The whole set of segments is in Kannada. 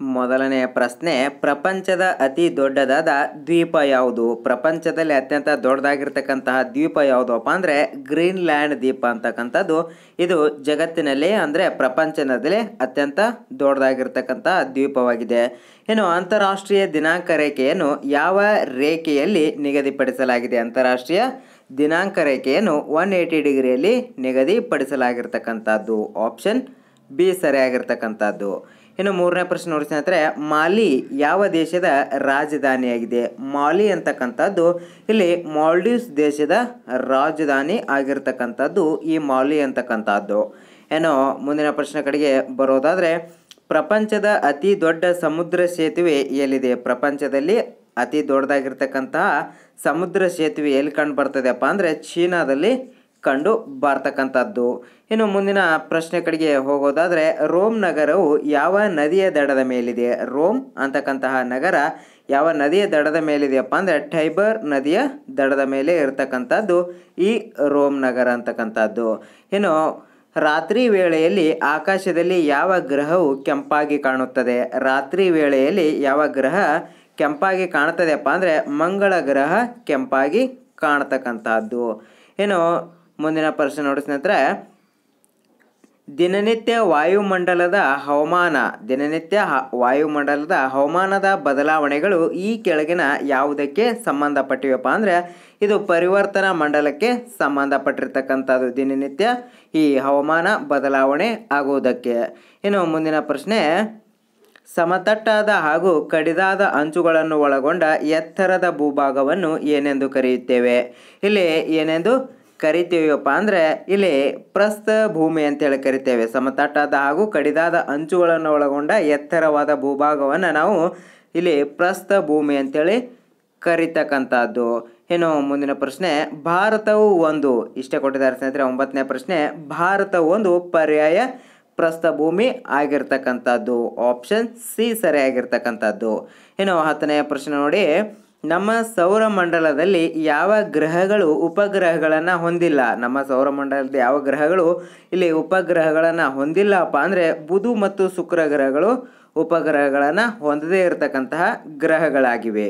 ಮೊದಲನೆಯ ಪ್ರಶ್ನೆ ಪ್ರಪಂಚದ ಅತಿ ದೊಡ್ಡದಾದ ದ್ವೀಪ ಯಾವುದು ಪ್ರಪಂಚದಲ್ಲಿ ಅತ್ಯಂತ ದೊಡ್ಡದಾಗಿರ್ತಕ್ಕಂತಹ ದ್ವೀಪ ಯಾವುದಪ್ಪ ಅಂದರೆ ಗ್ರೀನ್ಲ್ಯಾಂಡ್ ದ್ವೀಪ ಅಂತಕ್ಕಂಥದ್ದು ಇದು ಜಗತ್ತಿನಲ್ಲಿ ಅಂದರೆ ಪ್ರಪಂಚದಲ್ಲಿ ಅತ್ಯಂತ ದೊಡ್ಡದಾಗಿರ್ತಕ್ಕಂತಹ ದ್ವೀಪವಾಗಿದೆ ಇನ್ನು ಅಂತಾರಾಷ್ಟ್ರೀಯ ದಿನಾಂಕ ರೇಖೆಯನ್ನು ಯಾವ ರೇಖೆಯಲ್ಲಿ ನಿಗದಿಪಡಿಸಲಾಗಿದೆ ಅಂತಾರಾಷ್ಟ್ರೀಯ ದಿನಾಂಕ ರೇಖೆಯನ್ನು ಒನ್ ಏಯ್ಟಿ ಡಿಗ್ರಿಯಲ್ಲಿ ನಿಗದಿಪಡಿಸಲಾಗಿರ್ತಕ್ಕಂಥದ್ದು ಆಪ್ಷನ್ ಬಿ ಸರಿಯಾಗಿರ್ತಕ್ಕಂಥದ್ದು ಇನ್ನು ಮೂರನೇ ಪ್ರಶ್ನೆ ನೋಡಿ ಸ್ನೇಹಿತರೆ ಮಾಲಿ ಯಾವ ದೇಶದ ರಾಜಧಾನಿಯಾಗಿದೆ ಮಾಲಿ ಅಂತಕ್ಕಂಥದ್ದು ಇಲ್ಲಿ ಮಾಲ್ಡೀವ್ಸ್ ದೇಶದ ರಾಜಧಾನಿ ಆಗಿರ್ತಕ್ಕಂಥದ್ದು ಈ ಮಾಲಿ ಅಂತಕ್ಕಂಥದ್ದು ಏನು ಮುಂದಿನ ಪ್ರಶ್ನೆ ಕಡೆಗೆ ಬರೋದಾದರೆ ಪ್ರಪಂಚದ ಅತಿ ದೊಡ್ಡ ಸಮುದ್ರ ಸೇತುವೆ ಎಲ್ಲಿದೆ ಪ್ರಪಂಚದಲ್ಲಿ ಅತಿ ದೊಡ್ಡದಾಗಿರ್ತಕ್ಕಂತಹ ಸಮುದ್ರ ಸೇತುವೆ ಎಲ್ಲಿ ಕಂಡು ಬರ್ತದೆಪ್ಪ ಅಂದರೆ ಚೀನಾದಲ್ಲಿ ಕಂಡು ಬರ್ತಕ್ಕಂಥದ್ದು ಇನ್ನು ಮುಂದಿನ ಪ್ರಶ್ನೆ ಕಡೆಗೆ ಹೋಗೋದಾದರೆ ರೋಮ್ ನಗರವು ಯಾವ ನದಿಯ ದಡದ ಮೇಲಿದೆ ರೋಮ್ ಅಂತಕ್ಕಂತಹ ನಗರ ಯಾವ ನದಿಯ ದಡದ ಮೇಲಿದೆಯಪ್ಪ ಅಂದರೆ ಟೈಬರ್ ನದಿಯ ದಡದ ಮೇಲೆ ಇರತಕ್ಕಂಥದ್ದು ಈ ರೋಮ್ ನಗರ ಅಂತಕ್ಕಂಥದ್ದು ಇನ್ನು ರಾತ್ರಿ ವೇಳೆಯಲ್ಲಿ ಆಕಾಶದಲ್ಲಿ ಯಾವ ಗ್ರಹವು ಕೆಂಪಾಗಿ ಕಾಣುತ್ತದೆ ರಾತ್ರಿ ವೇಳೆಯಲ್ಲಿ ಯಾವ ಗ್ರಹ ಕೆಂಪಾಗಿ ಕಾಣ್ತದೆಯಪ್ಪ ಅಂದರೆ ಮಂಗಳ ಗ್ರಹ ಕೆಂಪಾಗಿ ಕಾಣತಕ್ಕಂಥದ್ದು ಇನ್ನು ಮುಂದಿನ ಪ್ರಶ್ನೆ ನೋಡಿ ಸ್ನೇಹಿತರೆ ದಿನನಿತ್ಯ ವಾಯುಮಂಡಲದ ಹವಾಮಾನ ದಿನನಿತ್ಯ ಹ ವಾಯುಮಂಡಲದ ಹವಾಮಾನದ ಬದಲಾವಣೆಗಳು ಈ ಕೆಳಗಿನ ಯಾವುದಕ್ಕೆ ಸಂಬಂಧಪಟ್ಟಿವಪ್ಪ ಅಂದರೆ ಇದು ಪರಿವರ್ತನಾ ಮಂಡಲಕ್ಕೆ ಸಂಬಂಧಪಟ್ಟಿರ್ತಕ್ಕಂಥದ್ದು ದಿನನಿತ್ಯ ಈ ಹವಾಮಾನ ಬದಲಾವಣೆ ಆಗುವುದಕ್ಕೆ ಇನ್ನು ಮುಂದಿನ ಪ್ರಶ್ನೆ ಸಮತಟ್ಟಾದ ಹಾಗೂ ಕಡಿದಾದ ಅಂಚುಗಳನ್ನು ಒಳಗೊಂಡ ಎತ್ತರದ ಭೂಭಾಗವನ್ನು ಏನೆಂದು ಕರೆಯುತ್ತೇವೆ ಇಲ್ಲಿ ಏನೆಂದು ಕರಿತೀವಪ್ಪ ಅಂದರೆ ಇಲ್ಲಿ ಪ್ರಸ್ಥ ಭೂಮಿ ಅಂತೇಳಿ ಕರಿತೇವೆ ಸಮತಟ್ಟಾದ ಹಾಗೂ ಕಡಿದಾದ ಅಂಚುಗಳನ್ನು ಒಳಗೊಂಡ ಎತ್ತರವಾದ ಭೂಭಾಗವನ್ನು ನಾವು ಇಲ್ಲಿ ಪ್ರಸ್ಥ ಭೂಮಿ ಅಂತೇಳಿ ಕರಿತಕ್ಕಂಥದ್ದು ಇನ್ನು ಮುಂದಿನ ಪ್ರಶ್ನೆ ಭಾರತವು ಒಂದು ಇಷ್ಟೇ ಕೊಟ್ಟಿದ್ದಾರೆ ಸ್ನೇಹಿತರೆ ಒಂಬತ್ತನೇ ಪ್ರಶ್ನೆ ಭಾರತವು ಒಂದು ಪರ್ಯಾಯ ಪ್ರಸ್ಥಭೂಮಿ ಆಗಿರ್ತಕ್ಕಂಥದ್ದು ಆಪ್ಷನ್ ಸಿ ಸರಿಯಾಗಿರ್ತಕ್ಕಂಥದ್ದು ಇನ್ನು ಹತ್ತನೆಯ ಪ್ರಶ್ನೆ ನೋಡಿ ನಮ್ಮ ಸೌರಮಂಡಲದಲ್ಲಿ ಯಾವ ಗ್ರಹಗಳು ಉಪಗ್ರಹಗಳನ್ನು ಹೊಂದಿಲ್ಲ ನಮ್ಮ ಸೌರಮಂಡಲದ ಯಾವ ಗ್ರಹಗಳು ಇಲ್ಲಿ ಉಪಗ್ರಹಗಳನ್ನು ಹೊಂದಿಲ್ಲಪ್ಪ ಅಂದರೆ ಬುಧ ಮತ್ತು ಶುಕ್ರ ಗ್ರಹಗಳು ಉಪಗ್ರಹಗಳನ್ನು ಹೊಂದದೇ ಇರತಕ್ಕಂತಹ ಗ್ರಹಗಳಾಗಿವೆ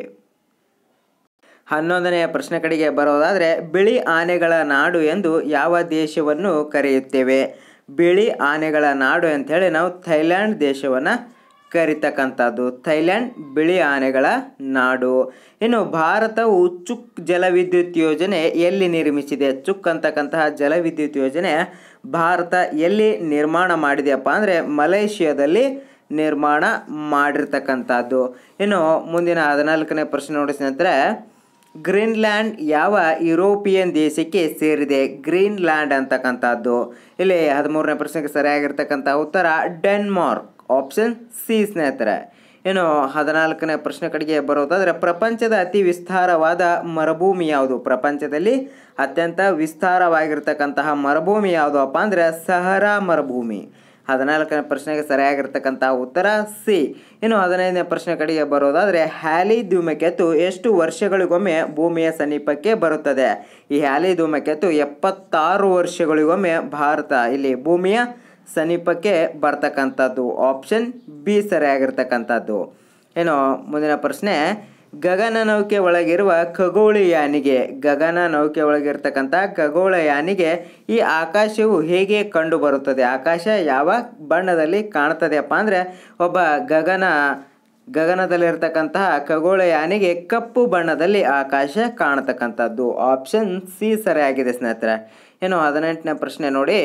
ಹನ್ನೊಂದನೆಯ ಪ್ರಶ್ನೆ ಕಡೆಗೆ ಬರೋದಾದರೆ ಬಿಳಿ ಆನೆಗಳ ನಾಡು ಎಂದು ಯಾವ ದೇಶವನ್ನು ಕರೆಯುತ್ತೇವೆ ಬಿಳಿ ಆನೆಗಳ ನಾಡು ಅಂಥೇಳಿ ನಾವು ಥೈಲ್ಯಾಂಡ್ ದೇಶವನ್ನು ಕರಿತಕ್ಕಂಥದ್ದು ಥೈಲ್ಯಾಂಡ್ ಬಿಳಿ ಆನೆಗಳ ನಾಡು ಇನ್ನು ಭಾರತವು ಚುಕ್ ಜಲವಿದ್ಯುತ್ ಯೋಜನೆ ಎಲ್ಲಿ ನಿರ್ಮಿಸಿದೆ ಚುಕ್ ಅಂತಕ್ಕಂತಹ ಜಲವಿದ್ಯುತ್ ಯೋಜನೆ ಭಾರತ ಎಲ್ಲಿ ನಿರ್ಮಾಣ ಮಾಡಿದೆಯಪ್ಪ ಅಂದರೆ ಮಲೇಷಿಯಾದಲ್ಲಿ ನಿರ್ಮಾಣ ಮಾಡಿರ್ತಕ್ಕಂಥದ್ದು ಇನ್ನು ಮುಂದಿನ ಹದಿನಾಲ್ಕನೇ ಪ್ರಶ್ನೆ ನೋಡಿ ಸ್ನೇಹಿತರೆ ಗ್ರೀನ್ಲ್ಯಾಂಡ್ ಯಾವ ಯುರೋಪಿಯನ್ ದೇಶಕ್ಕೆ ಸೇರಿದೆ ಗ್ರೀನ್ಲ್ಯಾಂಡ್ ಅಂತಕ್ಕಂಥದ್ದು ಇಲ್ಲಿ ಹದಿಮೂರನೇ ಪ್ರಶ್ನೆಗೆ ಸರಿಯಾಗಿರ್ತಕ್ಕಂಥ ಉತ್ತರ ಡೆನ್ಮಾರ್ಕ್ ಆಪ್ಷನ್ ಸಿ ಸ್ನೇಹಿತರೆ ಇನ್ನು ಹದಿನಾಲ್ಕನೇ ಪ್ರಶ್ನೆ ಕಡೆಗೆ ಬರೋದಾದರೆ ಪ್ರಪಂಚದ ಅತಿ ವಿಸ್ತಾರವಾದ ಮರುಭೂಮಿ ಯಾವುದು ಪ್ರಪಂಚದಲ್ಲಿ ಅತ್ಯಂತ ವಿಸ್ತಾರವಾಗಿರ್ತಕ್ಕಂತಹ ಮರುಭೂಮಿ ಯಾವುದಪ್ಪ ಅಂದರೆ ಸಹರಾ ಮರುಭೂಮಿ ಹದಿನಾಲ್ಕನೇ ಪ್ರಶ್ನೆಗೆ ಸರಿಯಾಗಿರ್ತಕ್ಕಂಥ ಉತ್ತರ ಸಿ ಇನ್ನು ಹದಿನೈದನೇ ಪ್ರಶ್ನೆ ಕಡೆಗೆ ಬರೋದಾದರೆ ಹ್ಯಾಲಿ ಧೂಮಕೇತು ಎಷ್ಟು ವರ್ಷಗಳಿಗೊಮ್ಮೆ ಭೂಮಿಯ ಸಮೀಪಕ್ಕೆ ಬರುತ್ತದೆ ಈ ಹ್ಯಾಲಿ ಧೂಮಕೇತು ಎಪ್ಪತ್ತಾರು ವರ್ಷಗಳಿಗೊಮ್ಮೆ ಭಾರತ ಇಲ್ಲಿ ಭೂಮಿಯ ಸಮೀಪಕ್ಕೆ ಬರ್ತಕ್ಕಂಥದ್ದು ಆಪ್ಷನ್ ಬಿ ಸರಿಯಾಗಿರ್ತಕ್ಕಂಥದ್ದು ಇನ್ನು ಮುಂದಿನ ಪ್ರಶ್ನೆ ಗಗನನೌಕೆ ಒಳಗಿರುವ ಖಗೋಳಯಾನಿಗೆ ಗಗನ ನೌಕೆ ಒಳಗಿರ್ತಕ್ಕಂಥ ಖಗೋಳಯಾನಿಗೆ ಈ ಆಕಾಶವು ಹೇಗೆ ಕಂಡು ಬರುತ್ತದೆ ಆಕಾಶ ಯಾವ ಬಣ್ಣದಲ್ಲಿ ಕಾಣ್ತದೆಯಪ್ಪ ಅಂದರೆ ಒಬ್ಬ ಗಗನ ಗಗನದಲ್ಲಿರ್ತಕ್ಕಂತಹ ಖಗೋಳಯಾನಿಗೆ ಕಪ್ಪು ಬಣ್ಣದಲ್ಲಿ ಆಕಾಶ ಕಾಣತಕ್ಕಂಥದ್ದು ಆಪ್ಷನ್ ಸಿ ಸರಿಯಾಗಿದೆ ಸ್ನೇಹಿತರೆ ಇನ್ನು ಹದಿನೆಂಟನೇ ಪ್ರಶ್ನೆ ನೋಡಿ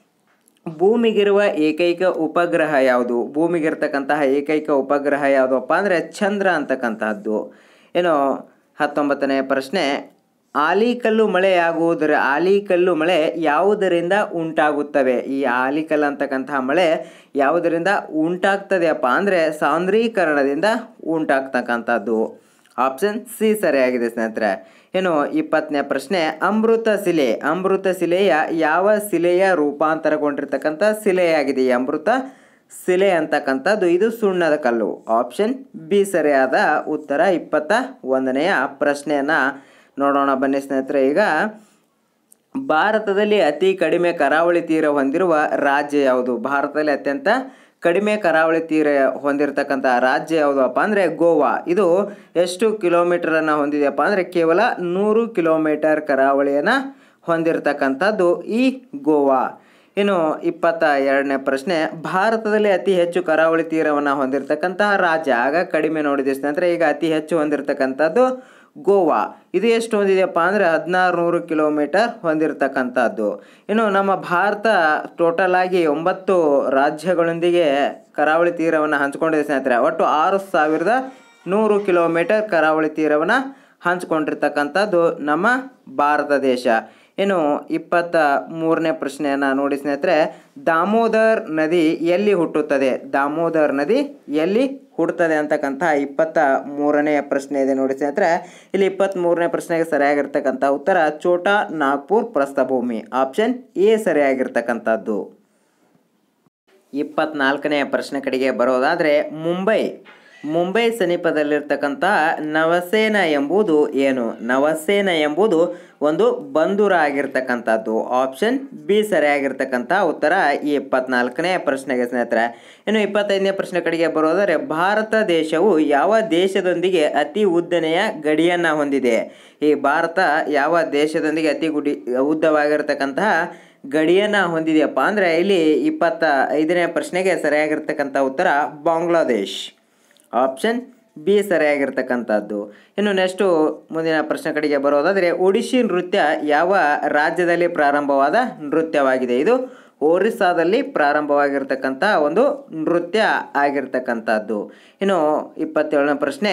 ಭೂಮಿಗಿರುವ ಏಕೈಕ ಉಪಗ್ರಹ ಯಾವುದು ಭೂಮಿಗಿರ್ತಕ್ಕಂತಹ ಏಕೈಕ ಉಪಗ್ರಹ ಯಾವುದಪ್ಪ ಅಂದರೆ ಚಂದ್ರ ಅಂತಕ್ಕಂತಹದ್ದು ಏನು ಹತ್ತೊಂಬತ್ತನೇ ಪ್ರಶ್ನೆ ಆಲಿಕಲ್ಲು ಮಳೆಯಾಗುವುದರ ಆಲಿಕಲ್ಲು ಮಳೆ ಯಾವುದರಿಂದ ಉಂಟಾಗುತ್ತವೆ ಈ ಆಲಿಕಲ್ಲು ಅಂತಕ್ಕಂತಹ ಮಳೆ ಯಾವುದರಿಂದ ಉಂಟಾಗ್ತದೆಯಪ್ಪ ಅಂದರೆ ಸಾಂದ್ರೀಕರಣದಿಂದ ಉಂಟಾಗ್ತಕ್ಕಂಥದ್ದು ಆಪ್ಷನ್ ಸಿ ಸರಿಯಾಗಿದೆ ಸ್ನೇಹಿತರೆ ಇನ್ನು ಇಪ್ಪತ್ತನೇ ಪ್ರಶ್ನೆ ಅಮೃತ ಶಿಲೆ ಅಮೃತ ಶಿಲೆಯ ಯಾವ ಶಿಲೆಯ ರೂಪಾಂತರಗೊಂಡಿರ್ತಕ್ಕಂಥ ಶಿಲೆಯಾಗಿದೆ ಈ ಅಮೃತ ಶಿಲೆ ಅಂತಕ್ಕಂಥದ್ದು ಇದು ಸುಣ್ಣದ ಕಲ್ಲು ಆಪ್ಷನ್ ಬಿ ಸರಿಯಾದ ಉತ್ತರ ಇಪ್ಪತ್ತ ಒಂದನೆಯ ಪ್ರಶ್ನೆಯನ್ನು ನೋಡೋಣ ಬನ್ನಿ ಸ್ನೇಹಿತರೆ ಈಗ ಭಾರತದಲ್ಲಿ ಅತಿ ಕಡಿಮೆ ಕರಾವಳಿ ತೀರ ಹೊಂದಿರುವ ರಾಜ್ಯ ಯಾವುದು ಭಾರತದಲ್ಲಿ ಅತ್ಯಂತ ಕಡಿಮೆ ಕರಾವಳಿ ತೀರ ಹೊಂದಿರತಕ್ಕಂಥ ರಾಜ್ಯ ಯಾವುದಪ್ಪ ಅಂದರೆ ಗೋವಾ ಇದು ಎಷ್ಟು ಕಿಲೋಮೀಟರನ್ನು ಹೊಂದಿದೆಯಪ್ಪ ಅಂದರೆ ಕೇವಲ ನೂರು ಕಿಲೋಮೀಟರ್ ಕರಾವಳಿಯನ್ನು ಹೊಂದಿರತಕ್ಕಂಥದ್ದು ಈ ಗೋವಾ ಇನ್ನು ಇಪ್ಪತ್ತ ಎರಡನೇ ಪ್ರಶ್ನೆ ಭಾರತದಲ್ಲಿ ಅತಿ ಹೆಚ್ಚು ಕರಾವಳಿ ತೀರವನ್ನು ಹೊಂದಿರತಕ್ಕಂತಹ ರಾಜ್ಯ ಆಗ ಕಡಿಮೆ ನೋಡಿದ ಸ್ನೇಹಿತರೆ ಈಗ ಅತಿ ಹೆಚ್ಚು ಹೊಂದಿರತಕ್ಕಂಥದ್ದು ಗೋವಾ ಇದು ಎಷ್ಟು ಹೊಂದಿದೆಯಪ್ಪ ಅಂದರೆ ಹದಿನಾರು ನೂರು ಕಿಲೋಮೀಟರ್ ಹೊಂದಿರತಕ್ಕಂಥದ್ದು ಇನ್ನು ನಮ್ಮ ಭಾರತ ಟೋಟಲ್ ಆಗಿ ಒಂಬತ್ತು ರಾಜ್ಯಗಳೊಂದಿಗೆ ಕರಾವಳಿ ತೀರವನ್ನು ಹಂಚಿಕೊಂಡಿದೆ ಸ್ನೇಹಿತರೆ ಒಟ್ಟು ಆರು ಸಾವಿರದ ನೂರು ಕಿಲೋಮೀಟರ್ ಕರಾವಳಿ ತೀರವನ್ನು ಹಂಚಿಕೊಂಡಿರ್ತಕ್ಕಂಥದ್ದು ನಮ್ಮ ಭಾರತ ದೇಶ ಇನ್ನು ಇಪ್ಪತ್ತ ಮೂರನೇ ಪ್ರಶ್ನೆಯನ್ನು ನೋಡಿ ಸ್ನೇಹಿತರೆ ದಾಮೋದರ್ ನದಿ ಎಲ್ಲಿ ಹುಟ್ಟುತ್ತದೆ ದಾಮೋದರ್ ನದಿ ಎಲ್ಲಿ ಹುಟ್ಟುತ್ತದೆ ಅಂತಕ್ಕಂಥ ಇಪ್ಪತ್ತ ಮೂರನೆಯ ಪ್ರಶ್ನೆ ಇದೆ ನೋಡಿ ಸ್ನೇಹಿತರೆ ಇಲ್ಲಿ ಇಪ್ಪತ್ತ್ ಮೂರನೇ ಪ್ರಶ್ನೆಗೆ ಸರಿಯಾಗಿರ್ತಕ್ಕಂಥ ಉತ್ತರ ಚೋಟಾ ನಾಗ್ಪುರ್ ಪ್ರಸ್ಥಭೂಮಿ ಆಪ್ಷನ್ ಎ ಸರಿಯಾಗಿರ್ತಕ್ಕಂಥದ್ದು ಇಪ್ಪತ್ನಾಲ್ಕನೆಯ ಪ್ರಶ್ನೆ ಕಡೆಗೆ ಬರೋದಾದರೆ ಮುಂಬೈ ಮುಂಬೈ ಸಮೀಪದಲ್ಲಿರ್ತಕ್ಕಂಥ ನವಸೇನ ಎಂಬುದು ಏನು ನವಸೇನ ಎಂಬುದು ಒಂದು ಬಂದೂರ ಆಗಿರ್ತಕ್ಕಂಥದ್ದು ಆಪ್ಷನ್ ಬಿ ಸರಿಯಾಗಿರ್ತಕ್ಕಂಥ ಉತ್ತರ ಈ ಇಪ್ಪತ್ನಾಲ್ಕನೇ ಪ್ರಶ್ನೆಗೆ ಸ್ನೇಹಿತರೆ ಇನ್ನು ಇಪ್ಪತ್ತೈದನೇ ಪ್ರಶ್ನೆ ಕಡೆಗೆ ಬರೋದಾದರೆ ಭಾರತ ದೇಶವು ಯಾವ ದೇಶದೊಂದಿಗೆ ಅತಿ ಉದ್ದನೆಯ ಗಡಿಯನ್ನು ಹೊಂದಿದೆ ಈ ಭಾರತ ಯಾವ ದೇಶದೊಂದಿಗೆ ಅತಿ ಗುಡಿ ಉದ್ದವಾಗಿರ್ತಕ್ಕಂತಹ ಗಡಿಯನ್ನು ಹೊಂದಿದೆಯಪ್ಪ ಅಂದರೆ ಇಲ್ಲಿ ಇಪ್ಪತ್ತ ಐದನೇ ಪ್ರಶ್ನೆಗೆ ಸರಿಯಾಗಿರ್ತಕ್ಕಂಥ ಉತ್ತರ ಬಾಂಗ್ಲಾದೇಶ್ ಆಪ್ಷನ್ ಬಿ ಸರಿಯಾಗಿರ್ತಕ್ಕಂಥದ್ದು ಇನ್ನು ನೆಕ್ಸ್ಟು ಮುಂದಿನ ಪ್ರಶ್ನೆ ಕಡೆಗೆ ಬರೋದಾದರೆ ಒಡಿಶಿ ನೃತ್ಯ ಯಾವ ರಾಜ್ಯದಲ್ಲಿ ಪ್ರಾರಂಭವಾದ ನೃತ್ಯವಾಗಿದೆ ಇದು ಒರಿಸ್ಸಾದಲ್ಲಿ ಪ್ರಾರಂಭವಾಗಿರ್ತಕ್ಕಂಥ ಒಂದು ನೃತ್ಯ ಆಗಿರ್ತಕ್ಕಂಥದ್ದು ಇನ್ನು ಇಪ್ಪತ್ತೇಳನೇ ಪ್ರಶ್ನೆ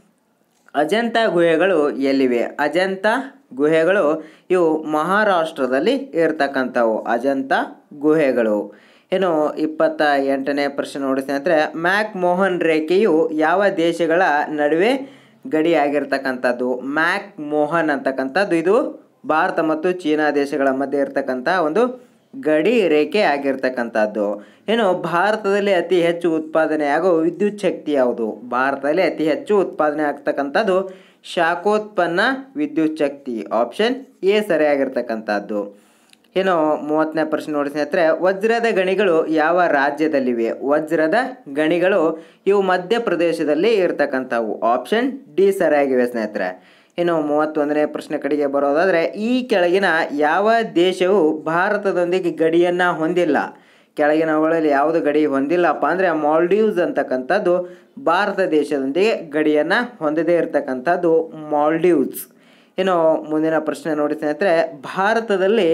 ಅಜಂತ ಗುಹೆಗಳು ಎಲ್ಲಿವೆ ಅಜಂತ ಗುಹೆಗಳು ಇವು ಮಹಾರಾಷ್ಟ್ರದಲ್ಲಿ ಇರ್ತಕ್ಕಂಥವು ಅಜಂತ ಗುಹೆಗಳು ಇನ್ನು ಇಪ್ಪತ್ತ ಎಂಟನೇ ಪ್ರಶ್ನೆ ನೋಡಿ ಸ್ನೇಹಿತರೆ ಮ್ಯಾಕ್ ಮೋಹನ್ ರೇಖೆಯು ಯಾವ ದೇಶಗಳ ನಡುವೆ ಗಡಿಯಾಗಿರ್ತಕ್ಕಂಥದ್ದು ಮ್ಯಾಕ್ ಮೋಹನ್ ಅಂತಕ್ಕಂಥದ್ದು ಇದು ಭಾರತ ಮತ್ತು ಚೀನಾ ದೇಶಗಳ ಮಧ್ಯೆ ಇರ್ತಕ್ಕಂಥ ಒಂದು ಗಡಿ ರೇಖೆ ಆಗಿರ್ತಕ್ಕಂಥದ್ದು ಇನ್ನು ಭಾರತದಲ್ಲಿ ಅತಿ ಹೆಚ್ಚು ಉತ್ಪಾದನೆ ಆಗೋ ವಿದ್ಯುತ್ ಶಕ್ತಿ ಯಾವುದು ಭಾರತದಲ್ಲಿ ಅತಿ ಹೆಚ್ಚು ಉತ್ಪಾದನೆ ಆಗ್ತಕ್ಕಂಥದ್ದು ಶಾಖೋತ್ಪನ್ನ ವಿದ್ಯುತ್ ಶಕ್ತಿ ಆಪ್ಷನ್ ಎ ಸರಿಯಾಗಿರ್ತಕ್ಕಂಥದ್ದು ಇನ್ನು ಮೂವತ್ತನೇ ಪ್ರಶ್ನೆ ನೋಡಿ ಸ್ನೇಹಿತರೆ ವಜ್ರದ ಗಣಿಗಳು ಯಾವ ರಾಜ್ಯದಲ್ಲಿವೆ ವಜ್ರದ ಗಣಿಗಳು ಇವು ಮಧ್ಯಪ್ರದೇಶದಲ್ಲಿ ಇರ್ತಕ್ಕಂಥವು ಆಪ್ಷನ್ ಡಿ ಸರಿಯಾಗಿವೆ ಸ್ನೇಹಿತರೆ ಇನ್ನು ಮೂವತ್ತೊಂದನೇ ಪ್ರಶ್ನೆ ಕಡೆಗೆ ಬರೋದಾದರೆ ಈ ಕೆಳಗಿನ ಯಾವ ದೇಶವು ಭಾರತದೊಂದಿಗೆ ಗಡಿಯನ್ನು ಹೊಂದಿಲ್ಲ ಕೆಳಗಿನವುಗಳಲ್ಲಿ ಯಾವುದು ಗಡಿ ಹೊಂದಿಲ್ಲಪ್ಪ ಅಂದರೆ ಮಾಲ್ಡೀವ್ಸ್ ಅಂತಕ್ಕಂಥದ್ದು ಭಾರತ ದೇಶದೊಂದಿಗೆ ಗಡಿಯನ್ನು ಹೊಂದದೇ ಇರತಕ್ಕಂಥದ್ದು ಮಾಲ್ಡೀವ್ಸ್ ಇನ್ನು ಮುಂದಿನ ಪ್ರಶ್ನೆ ನೋಡಿ ಸ್ನೇಹಿತರೆ ಭಾರತದಲ್ಲಿ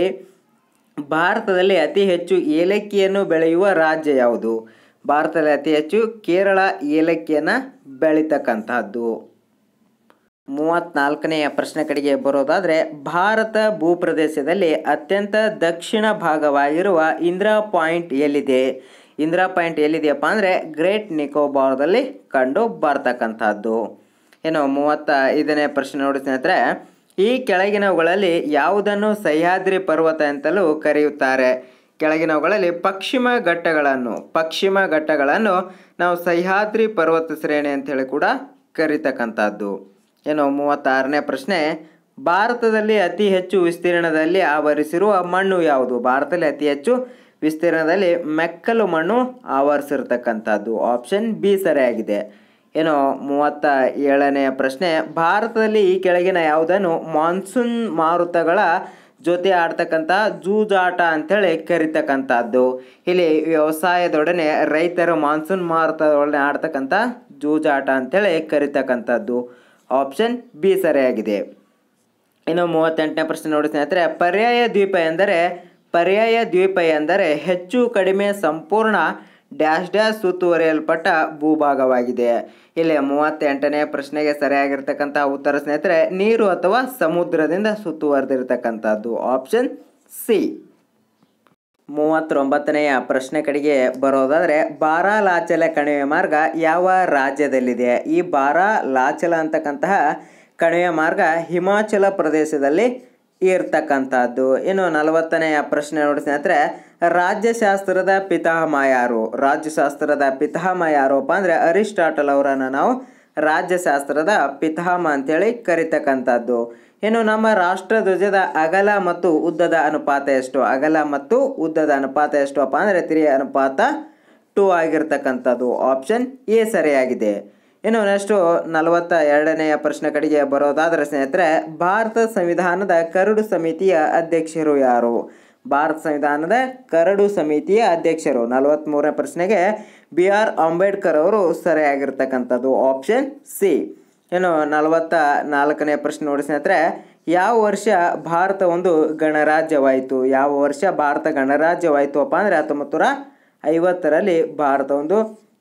ಭಾರತದಲ್ಲಿ ಅತಿ ಹೆಚ್ಚು ಏಲಕ್ಕಿಯನ್ನು ಬೆಳೆಯುವ ರಾಜ್ಯ ಯಾವುದು ಭಾರತದಲ್ಲಿ ಅತಿ ಹೆಚ್ಚು ಕೇರಳ ಏಲಕ್ಕಿಯನ್ನು ಬೆಳೀತಕ್ಕಂಥದ್ದು ಮೂವತ್ತ್ನಾಲ್ಕನೆಯ ಪ್ರಶ್ನೆ ಕಡೆಗೆ ಬರೋದಾದರೆ ಭಾರತ ಭೂಪ್ರದೇಶದಲ್ಲಿ ಅತ್ಯಂತ ದಕ್ಷಿಣ ಭಾಗವಾಗಿರುವ ಇಂದಿರಾ ಪಾಯಿಂಟ್ ಎಲ್ಲಿದೆ ಇಂದಿರಾ ಪಾಯಿಂಟ್ ಎಲ್ಲಿದೆಯಪ್ಪ ಅಂದರೆ ಗ್ರೇಟ್ ನಿಕೋಬಾರ್ದಲ್ಲಿ ಕಂಡು ಬರ್ತಕ್ಕಂಥದ್ದು ಏನು ಮೂವತ್ತ ಐದನೇ ಪ್ರಶ್ನೆ ನೋಡಿ ಸ್ನೇಹಿತರೆ ಈ ಕೆಳಗಿನವುಗಳಲ್ಲಿ ಯಾವುದನ್ನು ಸಹ್ಯಾದ್ರಿ ಪರ್ವತ ಅಂತಲೂ ಕರೆಯುತ್ತಾರೆ ಕೆಳಗಿನವುಗಳಲ್ಲಿ ಪಶ್ಚಿಮ ಘಟ್ಟಗಳನ್ನು ಪಶ್ಚಿಮ ಘಟ್ಟಗಳನ್ನು ನಾವು ಸಹ್ಯಾದ್ರಿ ಪರ್ವತ ಶ್ರೇಣಿ ಅಂತೇಳಿ ಕೂಡ ಕರೀತಕ್ಕಂಥದ್ದು ಏನು ಮೂವತ್ತಾರನೇ ಪ್ರಶ್ನೆ ಭಾರತದಲ್ಲಿ ಅತಿ ಹೆಚ್ಚು ವಿಸ್ತೀರ್ಣದಲ್ಲಿ ಆವರಿಸಿರುವ ಮಣ್ಣು ಯಾವುದು ಭಾರತದಲ್ಲಿ ಅತಿ ಹೆಚ್ಚು ವಿಸ್ತೀರ್ಣದಲ್ಲಿ ಮೆಕ್ಕಲು ಮಣ್ಣು ಆವರಿಸಿರ್ತಕ್ಕಂಥದ್ದು ಆಪ್ಷನ್ ಬಿ ಸರಿಯಾಗಿದೆ ಏನು ಮೂವತ್ತ ಏಳನೆಯ ಪ್ರಶ್ನೆ ಭಾರತದಲ್ಲಿ ಈ ಕೆಳಗಿನ ಯಾವುದನ್ನು ಮಾನ್ಸೂನ್ ಮಾರುತಗಳ ಜೊತೆ ಆಡ್ತಕ್ಕಂಥ ಜೂಜಾಟ ಅಂಥೇಳಿ ಕರಿತಕ್ಕಂಥದ್ದು ಇಲ್ಲಿ ವ್ಯವಸಾಯದೊಡನೆ ರೈತರು ಮಾನ್ಸೂನ್ ಮಾರುತದೊಡನೆ ಆಡ್ತಕ್ಕಂಥ ಜೂಜಾಟ ಅಂಥೇಳಿ ಕರಿತಕ್ಕಂಥದ್ದು ಆಪ್ಷನ್ ಬಿ ಸರಿಯಾಗಿದೆ ಇನ್ನು ಮೂವತ್ತೆಂಟನೇ ಪ್ರಶ್ನೆ ನೋಡಿ ಸ್ನೇಹಿತರೆ ಪರ್ಯಾಯ ದ್ವೀಪ ಎಂದರೆ ಪರ್ಯಾಯ ದ್ವೀಪ ಎಂದರೆ ಹೆಚ್ಚು ಕಡಿಮೆ ಸಂಪೂರ್ಣ ಡ್ಯಾಶ್ ಡ್ಯಾಶ್ ಸುತ್ತುವರಿಯಲ್ಪಟ್ಟ ಭೂಭಾಗವಾಗಿದೆ ಇಲ್ಲಿ ಮೂವತ್ತೆಂಟನೇ ಪ್ರಶ್ನೆಗೆ ಸರಿಯಾಗಿರ್ತಕ್ಕಂಥ ಉತ್ತರ ಸ್ನೇಹಿತರೆ ನೀರು ಅಥವಾ ಸಮುದ್ರದಿಂದ ಸುತ್ತುವರೆದಿರ್ತಕ್ಕಂಥದ್ದು ಆಪ್ಷನ್ ಸಿ ಮೂವತ್ತೊಂಬತ್ತನೆಯ ಪ್ರಶ್ನೆ ಕಡೆಗೆ ಬರೋದಾದರೆ ಬಾರಾಲಾಚಲ ಕಣಿವೆ ಮಾರ್ಗ ಯಾವ ರಾಜ್ಯದಲ್ಲಿದೆ ಈ ಬಾರಾಲಾಚಲ ಅಂತಕ್ಕಂತಹ ಕಣಿವೆ ಮಾರ್ಗ ಹಿಮಾಚಲ ಪ್ರದೇಶದಲ್ಲಿ ಇರ್ತಕ್ಕಂಥದ್ದು ಇನ್ನು ನಲವತ್ತನೆಯ ಪ್ರಶ್ನೆ ನೋಡಿ ಸ್ನೇಹಿತರೆ ರಾಜ್ಯಶಾಸ್ತ್ರದ ಪಿತಾಮಹ ಯಾರು ರಾಜ್ಯಶಾಸ್ತ್ರದ ಪಿತಾಮಹ ಯಾರಪ್ಪ ಅಂದರೆ ಅರಿಸ್ಟಾಟಲ್ ಅವರನ್ನು ನಾವು ರಾಜ್ಯಶಾಸ್ತ್ರದ ಪಿತಾಮಹ ಅಂತೇಳಿ ಕರಿತಕ್ಕಂಥದ್ದು ಇನ್ನು ನಮ್ಮ ರಾಷ್ಟ್ರ ಧ್ವಜದ ಅಗಲ ಮತ್ತು ಉದ್ದದ ಅನುಪಾತ ಎಷ್ಟು ಅಗಲ ಮತ್ತು ಉದ್ದದ ಅನುಪಾತ ಎಷ್ಟು ಅಪ್ಪ ಅಂದರೆ ತ್ರೀ ಅನುಪಾತ ಟೂ ಆಗಿರ್ತಕ್ಕಂಥದ್ದು ಆಪ್ಷನ್ ಎ ಸರಿಯಾಗಿದೆ ಇನ್ನು ನೆಕ್ಸ್ಟು ನಲವತ್ತ ಎರಡನೆಯ ಪ್ರಶ್ನೆ ಕಡೆಗೆ ಬರೋದಾದರೆ ಸ್ನೇಹಿತರೆ ಭಾರತ ಸಂವಿಧಾನದ ಕರಡು ಸಮಿತಿಯ ಅಧ್ಯಕ್ಷರು ಯಾರು ಭಾರತ ಸಂವಿಧಾನದ ಕರಡು ಸಮಿತಿಯ ಅಧ್ಯಕ್ಷರು ನಲವತ್ತ್ಮೂರನೇ ಪ್ರಶ್ನೆಗೆ ಬಿ ಆರ್ ಅಂಬೇಡ್ಕರ್ ಅವರು ಸರಿಯಾಗಿರ್ತಕ್ಕಂಥದ್ದು ಆಪ್ಷನ್ ಸಿ ಇನ್ನು ನಲವತ್ತ ನಾಲ್ಕನೇ ಪ್ರಶ್ನೆ ನೋಡಿ ಸ್ನೇಹಿತರೆ ಯಾವ ವರ್ಷ ಭಾರತ ಒಂದು ಗಣರಾಜ್ಯವಾಯಿತು ಯಾವ ವರ್ಷ ಭಾರತ ಗಣರಾಜ್ಯವಾಯಿತು ಅಪ್ಪ ಅಂದರೆ ಹತ್ತೊಂಬತ್ತು ನೂರ ಐವತ್ತರಲ್ಲಿ ಭಾರತ ಒಂದು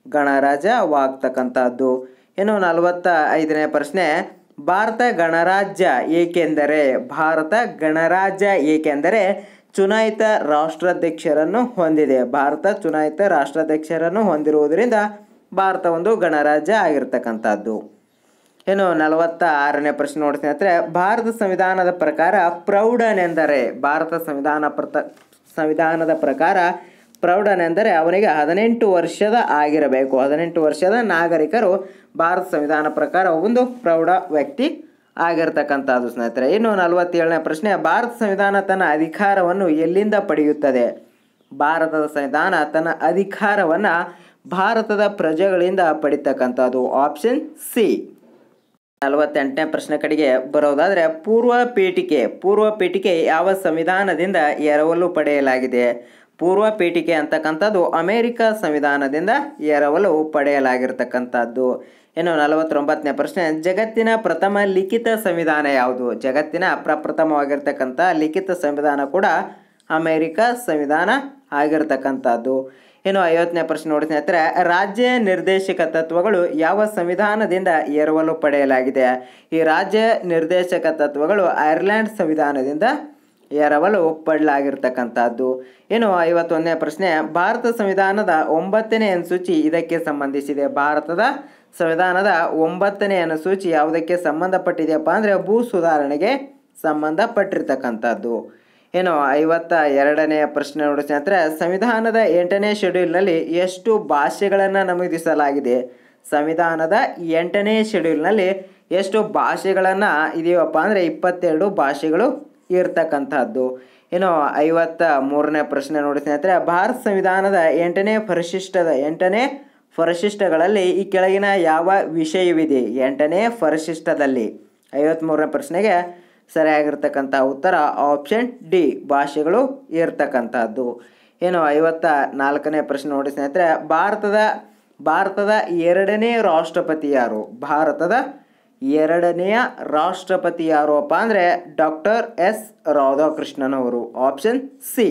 ಗಣರಾಜ್ಯವಾಗ್ತಕ್ಕಂಥದ್ದು ಇನ್ನು ನಲವತ್ತ ಐದನೇ ಪ್ರಶ್ನೆ ಭಾರತ ಗಣರಾಜ್ಯ ಏಕೆಂದರೆ ಭಾರತ ಗಣರಾಜ್ಯ ಏಕೆಂದರೆ ಚುನಾಯಿತ ರಾಷ್ಟ್ರಾಧ್ಯಕ್ಷರನ್ನು ಹೊಂದಿದೆ ಭಾರತ ಚುನಾಯಿತ ರಾಷ್ಟ್ರಾಧ್ಯಕ್ಷರನ್ನು ಹೊಂದಿರುವುದರಿಂದ ಭಾರತ ಒಂದು ಗಣರಾಜ್ಯ ಆಗಿರ್ತಕ್ಕಂಥದ್ದು ಇನ್ನು ನಲವತ್ತ ಆರನೇ ಪ್ರಶ್ನೆ ನೋಡಿ ಸ್ನೇಹಿತರೆ ಭಾರತ ಸಂವಿಧಾನದ ಪ್ರಕಾರ ಪ್ರೌಢನೆಂದರೆ ಭಾರತ ಸಂವಿಧಾನ ಪ್ರತ ಸಂವಿಧಾನದ ಪ್ರಕಾರ ಪ್ರೌಢನೆಂದರೆ ಅವನಿಗೆ ಹದಿನೆಂಟು ವರ್ಷದ ಆಗಿರಬೇಕು ಹದಿನೆಂಟು ವರ್ಷದ ನಾಗರಿಕರು ಭಾರತ ಸಂವಿಧಾನ ಪ್ರಕಾರ ಒಂದು ಪ್ರೌಢ ವ್ಯಕ್ತಿ ಆಗಿರ್ತಕ್ಕಂಥದ್ದು ಸ್ನೇಹಿತರೆ ಇನ್ನು ನಲವತ್ತೇಳನೇ ಪ್ರಶ್ನೆ ಭಾರತ ಸಂವಿಧಾನ ತನ್ನ ಅಧಿಕಾರವನ್ನು ಎಲ್ಲಿಂದ ಪಡೆಯುತ್ತದೆ ಭಾರತದ ಸಂವಿಧಾನ ತನ್ನ ಅಧಿಕಾರವನ್ನು ಭಾರತದ ಪ್ರಜೆಗಳಿಂದ ಪಡಿತಕ್ಕಂಥದ್ದು ಆಪ್ಷನ್ ಸಿ ನಲವತ್ತೆಂಟನೇ ಪ್ರಶ್ನೆ ಕಡೆಗೆ ಬರೋದಾದರೆ ಪೂರ್ವ ಪೀಠಿಕೆ ಪೂರ್ವ ಪೀಠಿಕೆ ಯಾವ ಸಂವಿಧಾನದಿಂದ ಎರವಲು ಪಡೆಯಲಾಗಿದೆ ಪೂರ್ವ ಪೀಠಿಕೆ ಅಂತಕ್ಕಂಥದ್ದು ಅಮೇರಿಕ ಸಂವಿಧಾನದಿಂದ ಎರವಲು ಪಡೆಯಲಾಗಿರ್ತಕ್ಕಂಥದ್ದು ಇನ್ನು ನಲವತ್ತೊಂಬತ್ತನೇ ಪ್ರಶ್ನೆ ಜಗತ್ತಿನ ಪ್ರಥಮ ಲಿಖಿತ ಸಂವಿಧಾನ ಯಾವುದು ಜಗತ್ತಿನ ಪ್ರಪ್ರಥಮವಾಗಿರ್ತಕ್ಕಂಥ ಲಿಖಿತ ಸಂವಿಧಾನ ಕೂಡ ಅಮೇರಿಕ ಸಂವಿಧಾನ ಆಗಿರ್ತಕ್ಕಂಥದ್ದು ಇನ್ನು ಐವತ್ತನೇ ಪ್ರಶ್ನೆ ನೋಡಿ ಸ್ನೇಹಿತರೆ ರಾಜ್ಯ ನಿರ್ದೇಶಕ ತತ್ವಗಳು ಯಾವ ಸಂವಿಧಾನದಿಂದ ಎರವಲು ಪಡೆಯಲಾಗಿದೆ ಈ ರಾಜ್ಯ ನಿರ್ದೇಶಕ ತತ್ವಗಳು ಐರ್ಲೆಂಡ್ ಸಂವಿಧಾನದಿಂದ ಎರವಲು ಪಡಲಾಗಿರ್ತಕ್ಕಂಥದ್ದು ಇನ್ನು ಐವತ್ತೊಂದನೇ ಪ್ರಶ್ನೆ ಭಾರತ ಸಂವಿಧಾನದ ಒಂಬತ್ತನೇ ಅನುಸೂಚಿ ಇದಕ್ಕೆ ಸಂಬಂಧಿಸಿದೆ ಭಾರತದ ಸಂವಿಧಾನದ ಒಂಬತ್ತನೇ ಅನುಸೂಚಿ ಯಾವುದಕ್ಕೆ ಸಂಬಂಧಪಟ್ಟಿದೆಯಪ್ಪ ಅಂದರೆ ಭೂ ಸುಧಾರಣೆಗೆ ಸಂಬಂಧಪಟ್ಟಿರ್ತಕ್ಕಂಥದ್ದು ಇನ್ನು ಐವತ್ತ ಎರಡನೆಯ ಪ್ರಶ್ನೆ ನೋಡಿ ಸ್ನೇಹಿತರೆ ಸಂವಿಧಾನದ ಎಂಟನೇ ಶೆಡ್ಯೂಲ್ನಲ್ಲಿ ಎಷ್ಟು ಭಾಷೆಗಳನ್ನು ನಮೂದಿಸಲಾಗಿದೆ ಸಂವಿಧಾನದ ಎಂಟನೇ ಶೆಡ್ಯೂಲ್ನಲ್ಲಿ ಎಷ್ಟು ಭಾಷೆಗಳನ್ನು ಇದೆಯಪ್ಪ ಅಂದರೆ ಇಪ್ಪತ್ತೆರಡು ಭಾಷೆಗಳು ಇರ್ತಕ್ಕಂಥದ್ದು ಇನ್ನು ಐವತ್ತ ಮೂರನೇ ಪ್ರಶ್ನೆ ನೋಡಿ ಸ್ನೇಹಿತರೆ ಭಾರತ ಸಂವಿಧಾನದ ಎಂಟನೇ ಪರಿಶಿಷ್ಟದ ಎಂಟನೇ ಪರಿಶಿಷ್ಟಗಳಲ್ಲಿ ಈ ಕೆಳಗಿನ ಯಾವ ವಿಷಯವಿದೆ ಎಂಟನೇ ಪರಿಶಿಷ್ಟದಲ್ಲಿ ಐವತ್ತ್ಮೂರನೇ ಪ್ರಶ್ನೆಗೆ ಸರಿಯಾಗಿರ್ತಕ್ಕಂಥ ಉತ್ತರ ಆಪ್ಷನ್ ಡಿ ಭಾಷೆಗಳು ಇರ್ತಕ್ಕಂಥದ್ದು ಏನು ಐವತ್ತ ನಾಲ್ಕನೇ ಪ್ರಶ್ನೆ ನೋಡಿ ಸ್ನೇಹಿತರೆ ಭಾರತದ ಭಾರತದ ಎರಡನೇ ರಾಷ್ಟ್ರಪತಿ ಯಾರು ಭಾರತದ ಎರಡನೆಯ ರಾಷ್ಟ್ರಪತಿ ಯಾರು ಅಪ್ಪ ಅಂದರೆ ಡಾಕ್ಟರ್ ಎಸ್ ರಾಧಾಕೃಷ್ಣನ್ ಅವರು ಆಪ್ಷನ್ ಸಿ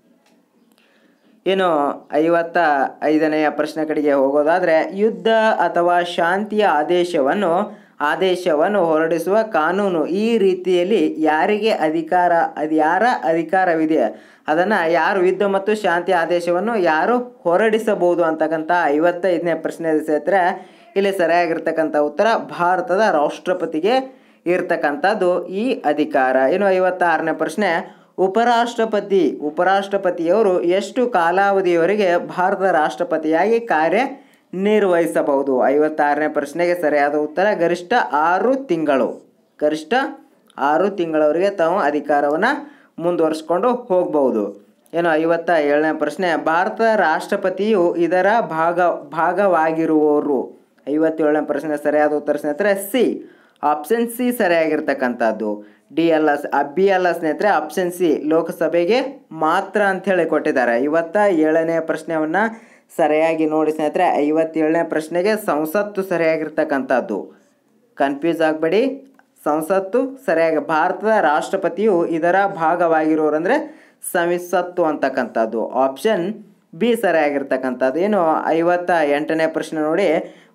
ಇನ್ನು ಐವತ್ತ ಐದನೆಯ ಪ್ರಶ್ನೆ ಕಡೆಗೆ ಹೋಗೋದಾದರೆ ಯುದ್ಧ ಅಥವಾ ಶಾಂತಿಯ ಆದೇಶವನ್ನು ಆದೇಶವನ್ನು ಹೊರಡಿಸುವ ಕಾನೂನು ಈ ರೀತಿಯಲ್ಲಿ ಯಾರಿಗೆ ಅಧಿಕಾರ ಅದು ಯಾರ ಅಧಿಕಾರವಿದೆ ಅದನ್ನು ಯಾರು ಯುದ್ಧ ಮತ್ತು ಶಾಂತಿ ಆದೇಶವನ್ನು ಯಾರು ಹೊರಡಿಸಬಹುದು ಅಂತಕ್ಕಂಥ ಐವತ್ತೈದನೇ ಪ್ರಶ್ನೆ ಸ್ನೇಹಿತರೆ ಇಲ್ಲಿ ಸರಿಯಾಗಿರ್ತಕ್ಕಂಥ ಉತ್ತರ ಭಾರತದ ರಾಷ್ಟ್ರಪತಿಗೆ ಇರ್ತಕ್ಕಂಥದ್ದು ಈ ಅಧಿಕಾರ ಇನ್ನು ಐವತ್ತಾರನೇ ಪ್ರಶ್ನೆ ಉಪರಾಷ್ಟ್ರಪತಿ ಉಪರಾಷ್ಟ್ರಪತಿಯವರು ಎಷ್ಟು ಕಾಲಾವಧಿಯವರೆಗೆ ಭಾರತದ ರಾಷ್ಟ್ರಪತಿಯಾಗಿ ಕಾರ್ಯ ನಿರ್ವಹಿಸಬಹುದು ಐವತ್ತಾರನೇ ಪ್ರಶ್ನೆಗೆ ಸರಿಯಾದ ಉತ್ತರ ಗರಿಷ್ಠ ಆರು ತಿಂಗಳು ಗರಿಷ್ಠ ಆರು ತಿಂಗಳವರೆಗೆ ತಾವು ಅಧಿಕಾರವನ್ನು ಮುಂದುವರಿಸ್ಕೊಂಡು ಹೋಗ್ಬೋದು ಏನು ಐವತ್ತ ಏಳನೇ ಪ್ರಶ್ನೆ ಭಾರತದ ರಾಷ್ಟ್ರಪತಿಯು ಇದರ ಭಾಗ ಭಾಗವಾಗಿರುವವರು ಐವತ್ತೇಳನೇ ಪ್ರಶ್ನೆ ಸರಿಯಾದ ಉತ್ತರ ಸ್ನೇಹಿತರೆ ಸಿ ಆಪ್ಷನ್ ಸಿ ಸರಿಯಾಗಿರ್ತಕ್ಕಂಥದ್ದು D L S B L S ಸ್ನೇಹಿತರೆ ಆಪ್ಷನ್ ಸಿ ಲೋಕಸಭೆಗೆ ಮಾತ್ರ ಅಂಥೇಳಿ ಕೊಟ್ಟಿದ್ದಾರೆ ಇವತ್ತ ಏಳನೇ ಪ್ರಶ್ನೆಯನ್ನು ಸರಿಯಾಗಿ ನೋಡಿ ಸ್ನೇಹಿತರೆ ಐವತ್ತೇಳನೇ ಪ್ರಶ್ನೆಗೆ ಸಂಸತ್ತು ಸರಿಯಾಗಿರ್ತಕ್ಕಂಥದ್ದು ಕನ್ಫ್ಯೂಸ್ ಆಗಬೇಡಿ ಸಂಸತ್ತು ಸರಿಯಾಗಿ ಭಾರತದ ರಾಷ್ಟ್ರಪತಿಯು ಇದರ ಭಾಗವಾಗಿರೋರು ಅಂದರೆ ಸಂಸತ್ತು ಅಂತಕ್ಕಂಥದ್ದು ಆಪ್ಷನ್ ಬಿ ಸರಿಯಾಗಿರ್ತಕ್ಕಂಥದ್ದು ಏನು ಐವತ್ತ ಎಂಟನೇ ಪ್ರಶ್ನೆ ನೋಡಿ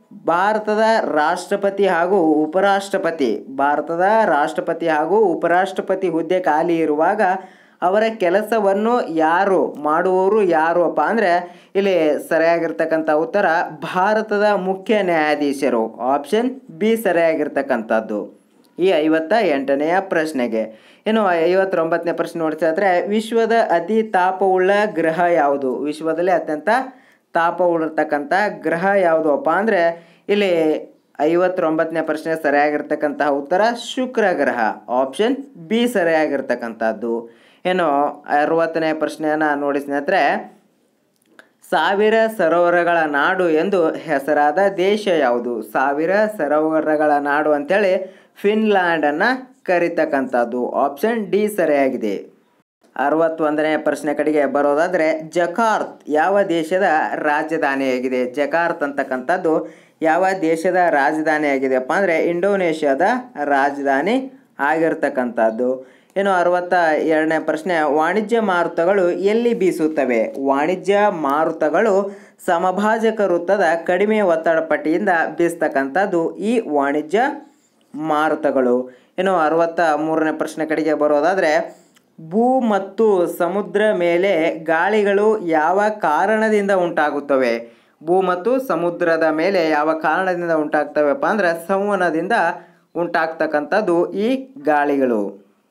ಭಾರತದ ರಾಷ್ಟ್ರಪತಿ ಹಾಗೂ ಉಪರಾಷ್ಟ್ರಪತಿ ಭಾರತದ ರಾಷ್ಟ್ರಪತಿ ಹಾಗೂ ಉಪರಾಷ್ಟ್ರಪತಿ ಹುದ್ದೆ ಖಾಲಿ ಇರುವಾಗ ಅವರ ಕೆಲಸವನ್ನು ಯಾರು ಮಾಡುವವರು ಯಾರು ಅಪ್ಪ ಅಂದರೆ ಇಲ್ಲಿ ಸರಿಯಾಗಿರ್ತಕ್ಕಂಥ ಉತ್ತರ ಭಾರತದ ಮುಖ್ಯ ನ್ಯಾಯಾಧೀಶರು ಆಪ್ಷನ್ ಬಿ ಸರಿಯಾಗಿರ್ತಕ್ಕಂಥದ್ದು ಈ ಐವತ್ತ ಎಂಟನೆಯ ಪ್ರಶ್ನೆಗೆ ಇನ್ನು ಐವತ್ತೊಂಬತ್ತನೇ ಪ್ರಶ್ನೆ ನೋಡ್ತಿದ್ರೆ ವಿಶ್ವದ ಅತಿ ತಾಪವುಳ್ಳ ಗ್ರಹ ಯಾವುದು ವಿಶ್ವದಲ್ಲಿ ಅತ್ಯಂತ ತಾಪವುಳ್ಳಿರ್ತಕ್ಕಂಥ ಗ್ರಹ ಯಾವುದು ಅಪ್ಪ ಅಂದರೆ ಇಲ್ಲಿ ಐವತ್ತೊಂಬತ್ತನೇ ಪ್ರಶ್ನೆ ಸರಿಯಾಗಿರ್ತಕ್ಕಂತಹ ಉತ್ತರ ಶುಕ್ರ ಗ್ರಹ ಆಪ್ಷನ್ ಬಿ ಸರಿಯಾಗಿರ್ತಕ್ಕಂಥದ್ದು ಏನು ಅರವತ್ತನೇ ಪ್ರಶ್ನೆಯನ್ನು ನೋಡಿ ಸ್ನೇಹಿತರೆ ಸಾವಿರ ಸರೋವರಗಳ ನಾಡು ಎಂದು ಹೆಸರಾದ ದೇಶ ಯಾವುದು ಸಾವಿರ ಸರೋವರಗಳ ನಾಡು ಅಂತೇಳಿ ಫಿನ್ಲ್ಯಾಂಡನ್ನು ಕರಿತಕ್ಕಂಥದ್ದು ಆಪ್ಷನ್ ಡಿ ಸರಿಯಾಗಿದೆ ಅರವತ್ತೊಂದನೇ ಪ್ರಶ್ನೆ ಕಡೆಗೆ ಬರೋದಾದರೆ ಜಕಾರ್ತ್ ಯಾವ ದೇಶದ ರಾಜಧಾನಿಯಾಗಿದೆ ಜಕಾರ್ತ್ ಅಂತಕ್ಕಂಥದ್ದು ಯಾವ ದೇಶದ ರಾಜಧಾನಿಯಾಗಿದೆಯಪ್ಪ ಅಂದರೆ ಇಂಡೋನೇಷ್ಯಾದ ರಾಜಧಾನಿ ಆಗಿರ್ತಕ್ಕಂಥದ್ದು ಇನ್ನು ಅರವತ್ತ ಎರಡನೇ ಪ್ರಶ್ನೆ ವಾಣಿಜ್ಯ ಮಾರುತಗಳು ಎಲ್ಲಿ ಬೀಸುತ್ತವೆ ವಾಣಿಜ್ಯ ಮಾರುತಗಳು ಸಮಭಾಜಕ ವೃತ್ತದ ಕಡಿಮೆ ಒತ್ತಡ ಪಟ್ಟಿಯಿಂದ ಬೀಸ್ತಕ್ಕಂಥದ್ದು ಈ ವಾಣಿಜ್ಯ ಮಾರುತಗಳು ಇನ್ನು ಅರವತ್ತ ಮೂರನೇ ಪ್ರಶ್ನೆ ಕಡೆಗೆ ಬರೋದಾದರೆ ಭೂ ಮತ್ತು ಸಮುದ್ರ ಮೇಲೆ ಗಾಳಿಗಳು ಯಾವ ಕಾರಣದಿಂದ ಉಂಟಾಗುತ್ತವೆ ಭೂ ಮತ್ತು ಸಮುದ್ರದ ಮೇಲೆ ಯಾವ ಕಾರಣದಿಂದ ಉಂಟಾಗ್ತವೆಪ್ಪ ಅಂದರೆ ಸಂವಹನದಿಂದ ಉಂಟಾಗ್ತಕ್ಕಂಥದ್ದು ಈ ಗಾಳಿಗಳು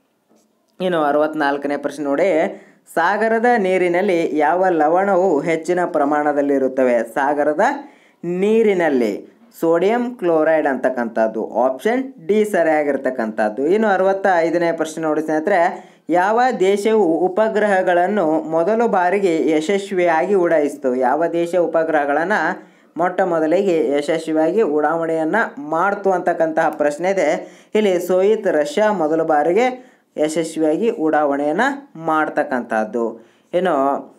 ಇನ್ನು ಅರವತ್ನಾಲ್ಕನೇ ಪ್ರಶ್ನೆ ನೋಡಿ ಸಾಗರದ ನೀರಿನಲ್ಲಿ ಯಾವ ಲವಣವು ಹೆಚ್ಚಿನ ಪ್ರಮಾಣದಲ್ಲಿರುತ್ತವೆ ಸಾಗರದ ನೀರಿನಲ್ಲಿ ಸೋಡಿಯಂ ಕ್ಲೋರೈಡ್ ಅಂತಕ್ಕಂಥದ್ದು ಆಪ್ಷನ್ ಡಿ ಸರಿಯಾಗಿರ್ತಕ್ಕಂಥದ್ದು ಇನ್ನು ಅರವತ್ತ ಐದನೇ ಪ್ರಶ್ನೆ ನೋಡಿ ಸ್ನೇಹಿತರೆ ಯಾವ ದೇಶವು ಉಪಗ್ರಹಗಳನ್ನು ಮೊದಲು ಬಾರಿಗೆ ಯಶಸ್ವಿಯಾಗಿ ಉಡಾಯಿಸಿತು ಯಾವ ದೇಶ ಉಪಗ್ರಹಗಳನ್ನು ಮೊಟ್ಟ ಮೊದಲಿಗೆ ಯಶಸ್ವಿಯಾಗಿ ಉಡಾವಣೆಯನ್ನು ಮಾಡ್ತು ಅಂತಕ್ಕಂತಹ ಪ್ರಶ್ನೆ ಇದೆ ಇಲ್ಲಿ ಸೋಯಿತ್ ರಷ್ಯಾ ಮೊದಲ ಬಾರಿಗೆ ಯಶಸ್ವಿಯಾಗಿ ಉಡಾವಣೆಯನ್ನು ಮಾಡ್ತಕ್ಕಂಥದ್ದು ಇನ್ನು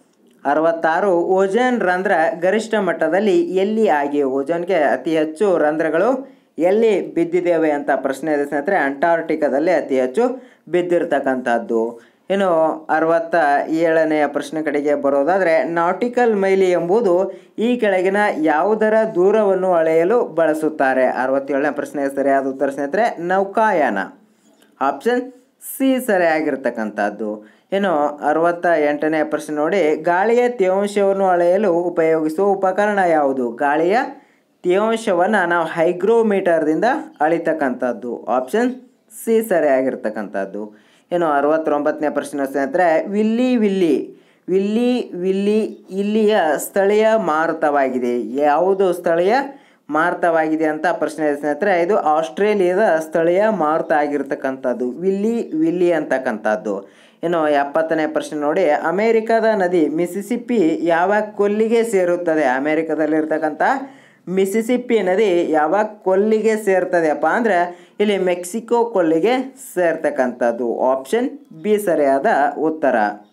ಅರವತ್ತಾರು ಓಜೋನ್ ರಂಧ್ರ ಗರಿಷ್ಠ ಮಟ್ಟದಲ್ಲಿ ಎಲ್ಲಿ ಆಗಿ ಓಜೋನ್ಗೆ ಅತಿ ಹೆಚ್ಚು ರಂಧ್ರಗಳು ಎಲ್ಲಿ ಬಿದ್ದಿದ್ದೇವೆ ಅಂತ ಪ್ರಶ್ನೆ ಇದೆ ಸ್ನೇಹಿತರೆ ಅಂಟಾರ್ಟಿಕಾದಲ್ಲಿ ಅತಿ ಹೆಚ್ಚು ಬಿದ್ದಿರ್ತಕ್ಕಂಥದ್ದು ಇನ್ನು ಅರವತ್ತ ಏಳನೆಯ ಪ್ರಶ್ನೆ ಕಡೆಗೆ ಬರೋದಾದರೆ ನಾಟಿಕಲ್ ಮೈಲಿ ಎಂಬುದು ಈ ಕೆಳಗಿನ ಯಾವುದರ ದೂರವನ್ನು ಅಳೆಯಲು ಬಳಸುತ್ತಾರೆ ಅರವತ್ತೇಳನೇ ಪ್ರಶ್ನೆ ಸರಿಯಾದ ಉತ್ತರ ಸ್ನೇಹಿತರೆ ನೌಕಾಯಾನ ಆಪ್ಷನ್ ಸಿ ಸರಿಯಾಗಿರ್ತಕ್ಕಂಥದ್ದು ಇನ್ನು ಅರವತ್ತ ಎಂಟನೇ ಪ್ರಶ್ನೆ ನೋಡಿ ಗಾಳಿಯ ತೇವಾಂಶವನ್ನು ಅಳೆಯಲು ಉಪಯೋಗಿಸುವ ಉಪಕರಣ ಯಾವುದು ಗಾಳಿಯ ತೇವಾಂಶವನ್ನು ನಾವು ಹೈಗ್ರೋಮೀಟರ್ದಿಂದ ಅಳಿತಕ್ಕಂಥದ್ದು ಆಪ್ಷನ್ ಸಿ ಸರಿಯಾಗಿರ್ತಕ್ಕಂಥದ್ದು ಇನ್ನು ಅರವತ್ತೊಂಬತ್ತನೇ ಪ್ರಶ್ನೆ ಸ್ನೇಹಿತರೆ ವಿಲ್ಲಿ ವಿಲ್ಲಿ ವಿಲ್ಲಿ ವಿಲ್ಲಿ ಇಲ್ಲಿಯ ಸ್ಥಳೀಯ ಮಾರುತವಾಗಿದೆ ಯಾವುದು ಸ್ಥಳೀಯ ಮಾರುತವಾಗಿದೆ ಅಂತ ಪ್ರಶ್ನೆ ಇದೆ ಸ್ನೇಹಿತರೆ ಇದು ಆಸ್ಟ್ರೇಲಿಯಾದ ಸ್ಥಳೀಯ ಮಾರುತ ಆಗಿರ್ತಕ್ಕಂಥದ್ದು ವಿಲ್ಲಿ ವಿಲ್ಲಿ ಅಂತಕ್ಕಂಥದ್ದು ಇನ್ನು ಎಪ್ಪತ್ತನೇ ಪ್ರಶ್ನೆ ನೋಡಿ ಅಮೇರಿಕದ ನದಿ ಮಿಸಿಸಿಪ್ಪಿ ಯಾವ ಕೊಲ್ಲಿಗೆ ಸೇರುತ್ತದೆ ಅಮೇರಿಕದಲ್ಲಿರ್ತಕ್ಕಂಥ ಮಿಸಿಸಿಪ್ಪಿ ನದಿ ಯಾವ ಕೊಲ್ಲಿಗೆ ಸೇರ್ತದೆಯಪ್ಪ ಅಂದರೆ ಇಲ್ಲಿ ಮೆಕ್ಸಿಕೋ ಕೊಲ್ಲಿಗೆ ಸೇರ್ತಕ್ಕಂಥದ್ದು ಆಪ್ಷನ್ ಬಿ ಸರಿಯಾದ ಉತ್ತರ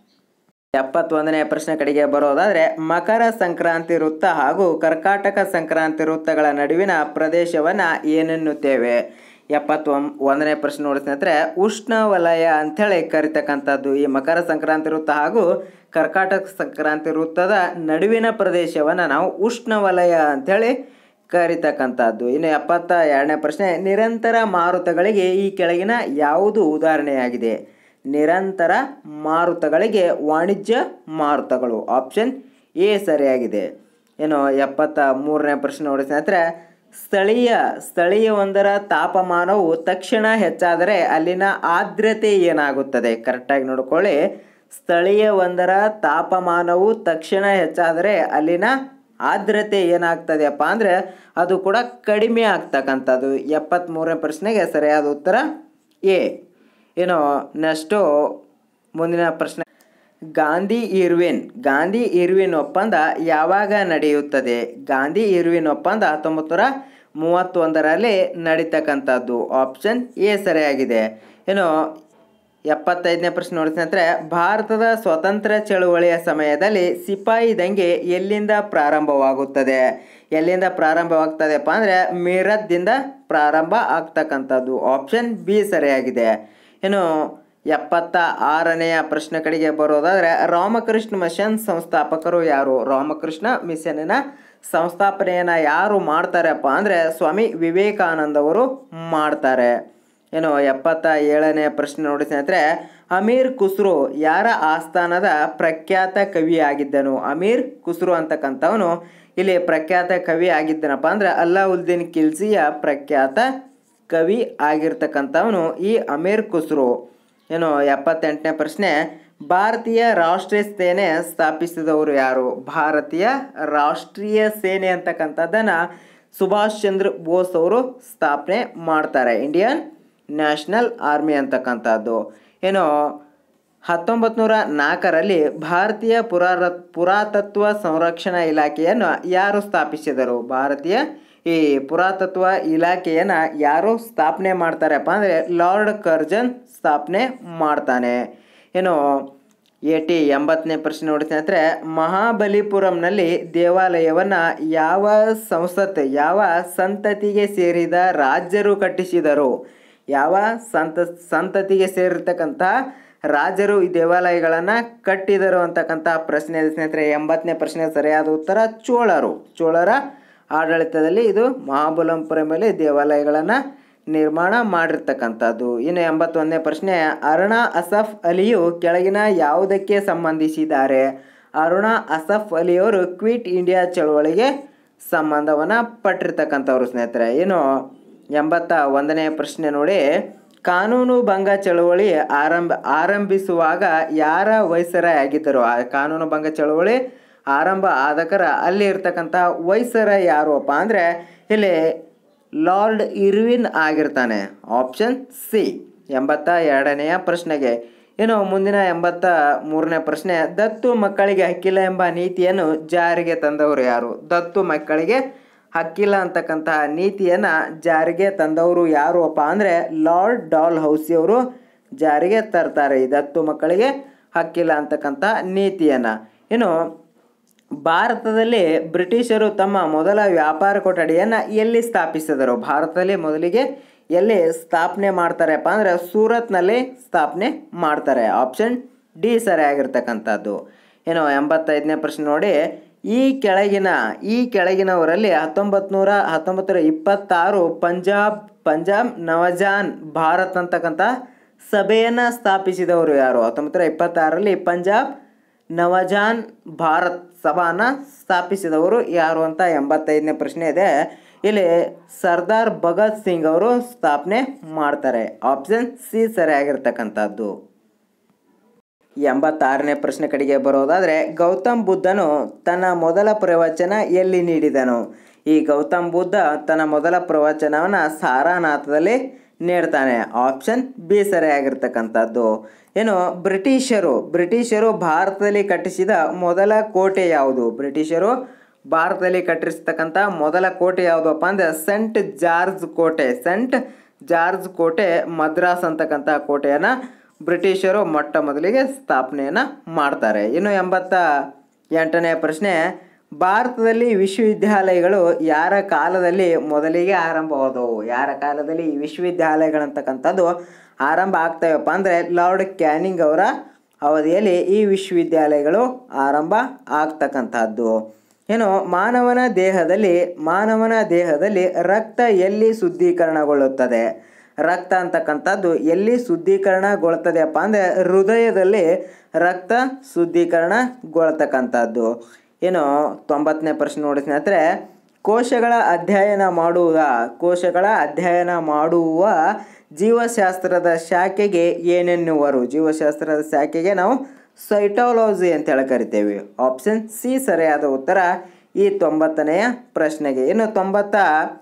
ಎಪ್ಪತ್ತೊಂದನೇ ಪ್ರಶ್ನೆ ಕಡೆಗೆ ಬರೋದಾದರೆ ಮಕರ ಸಂಕ್ರಾಂತಿ ವೃತ್ತ ಹಾಗೂ ಕರ್ಕಾಟಕ ಸಂಕ್ರಾಂತಿ ವೃತ್ತಗಳ ನಡುವಿನ ಪ್ರದೇಶವನ್ನು ಏನೆನ್ನುತ್ತೇವೆ ಎಪ್ಪತ್ತೊಂ ಒಂದನೇ ಪ್ರಶ್ನೆ ನೋಡಿ ಸ್ನೇಹಿತರೆ ಉಷ್ಣವಲಯ ಅಂಥೇಳಿ ಕರಿತಕ್ಕಂಥದ್ದು ಈ ಮಕರ ಸಂಕ್ರಾಂತಿ ವೃತ್ತ ಹಾಗೂ ಕರ್ಕಾಟಕ ಸಂಕ್ರಾಂತಿ ವೃತ್ತದ ನಡುವಿನ ಪ್ರದೇಶವನ್ನು ನಾವು ಉಷ್ಣವಲಯ ಅಂಥೇಳಿ ಕರಿತಕ್ಕಂಥದ್ದು ಇನ್ನು ಎಪ್ಪತ್ತ ಎರಡನೇ ಪ್ರಶ್ನೆ ನಿರಂತರ ಮಾರುತಗಳಿಗೆ ಈ ಕೆಳಗಿನ ಯಾವುದು ಉದಾಹರಣೆಯಾಗಿದೆ ನಿರಂತರ ಮಾರುತಗಳಿಗೆ ವಾಣಿಜ್ಯ ಮಾರುತಗಳು ಆಪ್ಷನ್ ಎ ಸರಿಯಾಗಿದೆ ಏನು ಎಪ್ಪತ್ತ ಮೂರನೇ ಪ್ರಶ್ನೆ ನೋಡಿ ಸ್ನೇಹಿತರೆ ಸ್ಥಳೀಯ ಸ್ಥಳೀಯ ಒಂದರ ತಾಪಮಾನವು ತಕ್ಷಣ ಹೆಚ್ಚಾದರೆ ಅಲ್ಲಿನ ಆರ್ದ್ರತೆ ಏನಾಗುತ್ತದೆ ಕರೆಕ್ಟಾಗಿ ನೋಡ್ಕೊಳ್ಳಿ ಸ್ಥಳೀಯ ಒಂದರ ತಾಪಮಾನವು ತಕ್ಷಣ ಹೆಚ್ಚಾದರೆ ಅಲ್ಲಿನ ಆರ್ದ್ರತೆ ಏನಾಗ್ತದೆಯಪ್ಪ ಅಂದರೆ ಅದು ಕೂಡ ಕಡಿಮೆ ಆಗ್ತಕ್ಕಂಥದ್ದು ಎಪ್ಪತ್ತ್ಮೂರನೇ ಪ್ರಶ್ನೆಗೆ ಸರಿಯಾದ ಉತ್ತರ ಎ ಏನು ನೆಕ್ಸ್ಟು ಮುಂದಿನ ಪ್ರಶ್ನೆ ಗಾಂಧಿ ಇರ್ವಿನ್ ಗಾಂಧಿ ಇರ್ವಿನ್ ಒಪ್ಪಂದ ಯಾವಾಗ ನಡೆಯುತ್ತದೆ ಗಾಂಧಿ ಇರ್ವಿನ್ ಒಪ್ಪಂದ ಹತ್ತೊಂಬತ್ತು ನೂರ ಮೂವತ್ತೊಂದರಲ್ಲಿ ನಡೀತಕ್ಕಂಥದ್ದು ಆಪ್ಷನ್ ಎ ಸರಿಯಾಗಿದೆ ಏನು ಎಪ್ಪತ್ತೈದನೇ ಪ್ರಶ್ನೆ ನೋಡಿ ಸ್ನೇಹಿತರೆ ಭಾರತದ ಸ್ವತಂತ್ರ ಚಳುವಳಿಯ ಸಮಯದಲ್ಲಿ ಸಿಪಾಯಿ ದಂಗೆ ಎಲ್ಲಿಂದ ಪ್ರಾರಂಭವಾಗುತ್ತದೆ ಎಲ್ಲಿಂದ ಪ್ರಾರಂಭವಾಗ್ತದೆಪ್ಪ ಅಂದರೆ ಮೀರತ್ದಿಂದ ಪ್ರಾರಂಭ ಆಗ್ತಕ್ಕಂಥದ್ದು ಆಪ್ಷನ್ ಬಿ ಸರಿಯಾಗಿದೆ ಇನ್ನು ಎಪ್ಪತ್ತ ಆರನೆಯ ಪ್ರಶ್ನೆ ಕಡೆಗೆ ಬರೋದಾದರೆ ರಾಮಕೃಷ್ಣ ಮಿಷನ್ ಸಂಸ್ಥಾಪಕರು ಯಾರು ರಾಮಕೃಷ್ಣ ಮಿಷನ್ನಿನ ಸಂಸ್ಥಾಪನೆಯನ್ನು ಯಾರು ಮಾಡ್ತಾರಪ್ಪ ಅಂದರೆ ಸ್ವಾಮಿ ವಿವೇಕಾನಂದವರು ಮಾಡ್ತಾರೆ ಏನು ಎಪ್ಪತ್ತ ಏಳನೇ ಪ್ರಶ್ನೆ ನೋಡಿ ಸ್ನೇಹಿತರೆ ಅಮೀರ್ ಖುಸ್ರು ಯಾರ ಆಸ್ಥಾನದ ಪ್ರಖ್ಯಾತ ಕವಿ ಆಗಿದ್ದನು ಅಮೀರ್ ಖುಸ್ರು ಅಂತಕ್ಕಂಥವನು ಇಲ್ಲಿ ಪ್ರಖ್ಯಾತ ಕವಿ ಆಗಿದ್ದನಪ್ಪ ಅಂದರೆ ಅಲ್ಲಾವುದ್ದೀನ್ ಖಿಲ್ಸಿಯ ಪ್ರಖ್ಯಾತ ಕವಿ ಆಗಿರ್ತಕ್ಕಂಥವನು ಈ ಅಮೀರ್ ಖುಸ್ರು ಏನು ಎಪ್ಪತ್ತೆಂಟನೇ ಪ್ರಶ್ನೆ ಭಾರತೀಯ ರಾಷ್ಟ್ರೀಯ ಸೇನೆ ಸ್ಥಾಪಿಸಿದವರು ಯಾರು ಭಾರತೀಯ ರಾಷ್ಟ್ರೀಯ ಸೇನೆ ಅಂತಕ್ಕಂಥದ್ದನ್ನು ಸುಭಾಷ್ ಚಂದ್ರ ಬೋಸ್ ಅವರು ಸ್ಥಾಪನೆ ಮಾಡ್ತಾರೆ ಇಂಡಿಯನ್ ನ್ಯಾಷನಲ್ ಆರ್ಮಿ ಅಂತಕ್ಕಂಥದ್ದು ಏನು ಹತ್ತೊಂಬತ್ತು ನೂರ ನಾಲ್ಕರಲ್ಲಿ ಭಾರತೀಯ ಪುರಾರ ಪುರಾತತ್ವ ಸಂರಕ್ಷಣಾ ಇಲಾಖೆಯನ್ನು ಯಾರು ಸ್ಥಾಪಿಸಿದರು ಭಾರತೀಯ ಈ ಪುರಾತತ್ವ ಇಲಾಖೆಯನ್ನು ಯಾರು ಸ್ಥಾಪನೆ ಮಾಡ್ತಾರಪ್ಪ ಅಂದರೆ ಲಾರ್ಡ್ ಕರ್ಜನ್ ಸ್ಥಾಪನೆ ಮಾಡ್ತಾನೆ ಏನು ಏಟಿ ಎಂಬತ್ತನೇ ಪ್ರಶ್ನೆ ನೋಡಿ ಸ್ನೇಹಿತರೆ ಮಹಾಬಲಿಪುರಂನಲ್ಲಿ ದೇವಾಲಯವನ್ನು ಯಾವ ಸಂಸತ್ ಯಾವ ಸಂತತಿಗೆ ಸೇರಿದ ರಾಜ್ಯರು ಕಟ್ಟಿಸಿದರು ಯಾವ ಸಂತ ಸಂತತಿಗೆ ಸೇರಿರ್ತಕ್ಕಂಥ ರಾಜರು ಈ ದೇವಾಲಯಗಳನ್ನು ಕಟ್ಟಿದರು ಅಂತಕ್ಕಂಥ ಪ್ರಶ್ನೆ ಇದೆ ಸ್ನೇಹಿತರೆ ಎಂಬತ್ತನೇ ಪ್ರಶ್ನೆ ಸರಿಯಾದ ಉತ್ತರ ಚೋಳರು ಚೋಳರ ಆಡಳಿತದಲ್ಲಿ ಇದು ಮಹಾಬಲಂಪುರಮಲ್ಲಿ ದೇವಾಲಯಗಳನ್ನು ನಿರ್ಮಾಣ ಮಾಡಿರ್ತಕ್ಕಂಥದ್ದು ಇನ್ನು ಎಂಬತ್ತೊಂದನೇ ಪ್ರಶ್ನೆ ಅರುಣಾ ಅಸಫ್ ಅಲಿಯು ಕೆಳಗಿನ ಯಾವುದಕ್ಕೆ ಸಂಬಂಧಿಸಿದ್ದಾರೆ ಅರುಣಾ ಅಸಫ್ ಅಲಿಯವರು ಕ್ವಿಟ್ ಇಂಡಿಯಾ ಚಳವಳಿಗೆ ಸಂಬಂಧವನ್ನು ಪಟ್ಟಿರ್ತಕ್ಕಂಥವ್ರು ಸ್ನೇಹಿತರೆ ಇನ್ನು ಎಂಬತ್ತ ಒಂದನೇ ಪ್ರಶ್ನೆ ನೋಡಿ ಕಾನೂನು ಭಂಗ ಚಳವಳಿ ಆರಂಭ ಆರಂಭಿಸುವಾಗ ಯಾರ ವೈಸರಾಯ್ ಆಗಿದ್ದರು ಆ ಕಾನೂನು ಭಂಗ ಚಳವಳಿ ಆರಂಭ ಆದಕರ ಅಲ್ಲಿ ಇರ್ತಕ್ಕಂಥ ವೈಸರಾಯ್ ಯಾರಪ್ಪ ಅಂದರೆ ಇಲ್ಲಿ ಲಾರ್ಡ್ ಇರ್ವಿನ್ ಆಗಿರ್ತಾನೆ ಆಪ್ಷನ್ ಸಿ ಎಂಬತ್ತ ಎರಡನೆಯ ಪ್ರಶ್ನೆಗೆ ಇನ್ನು ಮುಂದಿನ ಎಂಬತ್ತ ಮೂರನೇ ಪ್ರಶ್ನೆ ದತ್ತು ಮಕ್ಕಳಿಗೆ ಹಕ್ಕಿಲ್ಲ ಎಂಬ ನೀತಿಯನ್ನು ಜಾರಿಗೆ ತಂದವರು ಯಾರು ದತ್ತು ಮಕ್ಕಳಿಗೆ ಹಕ್ಕಿಲ್ಲ ಅಂತಕ್ಕಂತಹ ನೀತಿಯನ್ನು ಜಾರಿಗೆ ತಂದವರು ಯಾರು ಅಪ್ಪ ಅಂದರೆ ಲಾರ್ಡ್ ಡಾಲ್ ಹೌಸಿಯವರು ಜಾರಿಗೆ ತರ್ತಾರೆ ಈ ದತ್ತು ಮಕ್ಕಳಿಗೆ ಹಕ್ಕಿಲ್ಲ ಅಂತಕ್ಕಂಥ ನೀತಿಯನ್ನು ಇನ್ನು ಭಾರತದಲ್ಲಿ ಬ್ರಿಟಿಷರು ತಮ್ಮ ಮೊದಲ ವ್ಯಾಪಾರ ಕೊಠಡಿಯನ್ನು ಎಲ್ಲಿ ಸ್ಥಾಪಿಸಿದರು ಭಾರತದಲ್ಲಿ ಮೊದಲಿಗೆ ಎಲ್ಲಿ ಸ್ಥಾಪನೆ ಮಾಡ್ತಾರಪ್ಪ ಅಂದರೆ ಸೂರತ್ನಲ್ಲಿ ಸ್ಥಾಪನೆ ಮಾಡ್ತಾರೆ ಆಪ್ಷನ್ ಡಿ ಸರಿಯಾಗಿರ್ತಕ್ಕಂಥದ್ದು ಏನು ಎಂಬತ್ತೈದನೇ ಪ್ರಶ್ನೆ ನೋಡಿ ಈ ಕೆಳಗಿನ ಈ ಕೆಳಗಿನವರಲ್ಲಿ ಹತ್ತೊಂಬತ್ತು ನೂರ ಹತ್ತೊಂಬತ್ತು ನೂರ ಇಪ್ಪತ್ತಾರು ಪಂಜಾಬ್ ಪಂಜಾಬ್ ನವಜಾನ್ ಭಾರತ್ ಅಂತಕ್ಕಂಥ ಸಭೆಯನ್ನು ಸ್ಥಾಪಿಸಿದವರು ಯಾರು ಹತ್ತೊಂಬತ್ತು ನೂರ ಇಪ್ಪತ್ತಾರರಲ್ಲಿ ಪಂಜಾಬ್ ನವಜಾನ್ ಭಾರತ್ ಸಭಾನ ಸ್ಥಾಪಿಸಿದವರು ಯಾರು ಅಂತ ಎಂಬತ್ತೈದನೇ ಪ್ರಶ್ನೆ ಇದೆ ಇಲ್ಲಿ ಸರ್ದಾರ್ ಭಗತ್ ಸಿಂಗ್ ಅವರು ಸ್ಥಾಪನೆ ಮಾಡ್ತಾರೆ ಆಪ್ಷನ್ ಸಿ ಸರಿಯಾಗಿರ್ತಕ್ಕಂಥದ್ದು ಎಂಬತ್ತಾರನೇ ಪ್ರಶ್ನೆ ಕಡೆಗೆ ಬರೋದಾದರೆ ಗೌತಮ್ ಬುದ್ಧನು ತನ್ನ ಮೊದಲ ಪ್ರವಚನ ಎಲ್ಲಿ ನೀಡಿದನು ಈ ಗೌತಮ್ ಬುದ್ಧ ತನ್ನ ಮೊದಲ ಪ್ರವಚನವನ್ನು ಸಾರಾನಾಥದಲ್ಲಿ ನೀಡ್ತಾನೆ ಆಪ್ಷನ್ ಬಿ ಸರಿಯಾಗಿರ್ತಕ್ಕಂಥದ್ದು ಏನು ಬ್ರಿಟಿಷರು ಬ್ರಿಟಿಷರು ಭಾರತದಲ್ಲಿ ಕಟ್ಟಿಸಿದ ಮೊದಲ ಕೋಟೆ ಯಾವುದು ಬ್ರಿಟಿಷರು ಭಾರತದಲ್ಲಿ ಕಟ್ಟಿಸ್ತಕ್ಕಂಥ ಮೊದಲ ಕೋಟೆ ಯಾವುದಪ್ಪ ಅಂದರೆ ಸೆಂಟ್ ಜಾರ್ಜ್ ಕೋಟೆ ಸೆಂಟ್ ಜಾರ್ಜ್ ಕೋಟೆ ಮದ್ರಾಸ್ ಅಂತಕ್ಕಂಥ ಕೋಟೆಯನ್ನು ಬ್ರಿಟಿಷರು ಮೊಟ್ಟ ಮೊದಲಿಗೆ ಸ್ಥಾಪನೆಯನ್ನು ಮಾಡ್ತಾರೆ ಇನ್ನು ಎಂಬತ್ತ ಎಂಟನೇ ಪ್ರಶ್ನೆ ಭಾರತದಲ್ಲಿ ವಿಶ್ವವಿದ್ಯಾಲಯಗಳು ಯಾರ ಕಾಲದಲ್ಲಿ ಮೊದಲಿಗೆ ಆರಂಭವಾದವು ಯಾರ ಕಾಲದಲ್ಲಿ ಈ ವಿಶ್ವವಿದ್ಯಾಲಯಗಳಂತಕ್ಕಂಥದ್ದು ಆರಂಭ ಆಗ್ತಾವಪ್ಪ ಅಂದರೆ ಲಾರ್ಡ್ ಕ್ಯಾನಿಂಗ್ ಅವರ ಅವಧಿಯಲ್ಲಿ ಈ ವಿಶ್ವವಿದ್ಯಾಲಯಗಳು ಆರಂಭ ಆಗ್ತಕ್ಕಂಥದ್ದು ಏನು ಮಾನವನ ದೇಹದಲ್ಲಿ ಮಾನವನ ದೇಹದಲ್ಲಿ ರಕ್ತ ಎಲ್ಲಿ ಶುದ್ಧೀಕರಣಗೊಳ್ಳುತ್ತದೆ ರಕ್ತ ಅಂತಕ್ಕಂಥದ್ದು ಎಲ್ಲಿ ಶುದ್ಧೀಕರಣಗೊಳ್ತದೆಯಪ್ಪ ಅಂದರೆ ಹೃದಯದಲ್ಲಿ ರಕ್ತ ಶುದ್ಧೀಕರಣಗೊಳ್ತಕ್ಕಂಥದ್ದು ಏನು ತೊಂಬತ್ತನೇ ಪ್ರಶ್ನೆ ನೋಡಿ ಸ್ನೇಹಿತರೆ ಕೋಶಗಳ ಅಧ್ಯಯನ ಮಾಡುವ ಕೋಶಗಳ ಅಧ್ಯಯನ ಮಾಡುವ ಜೀವಶಾಸ್ತ್ರದ ಶಾಖೆಗೆ ಏನೆನ್ನುವರು ಜೀವಶಾಸ್ತ್ರದ ಶಾಖೆಗೆ ನಾವು ಸೈಟಾಲಜಿ ಅಂತ ಹೇಳಿ ಕರಿತೇವೆ ಆಪ್ಷನ್ ಸಿ ಸರಿಯಾದ ಉತ್ತರ ಈ ತೊಂಬತ್ತನೆಯ ಪ್ರಶ್ನೆಗೆ ಇನ್ನು ತೊಂಬತ್ತ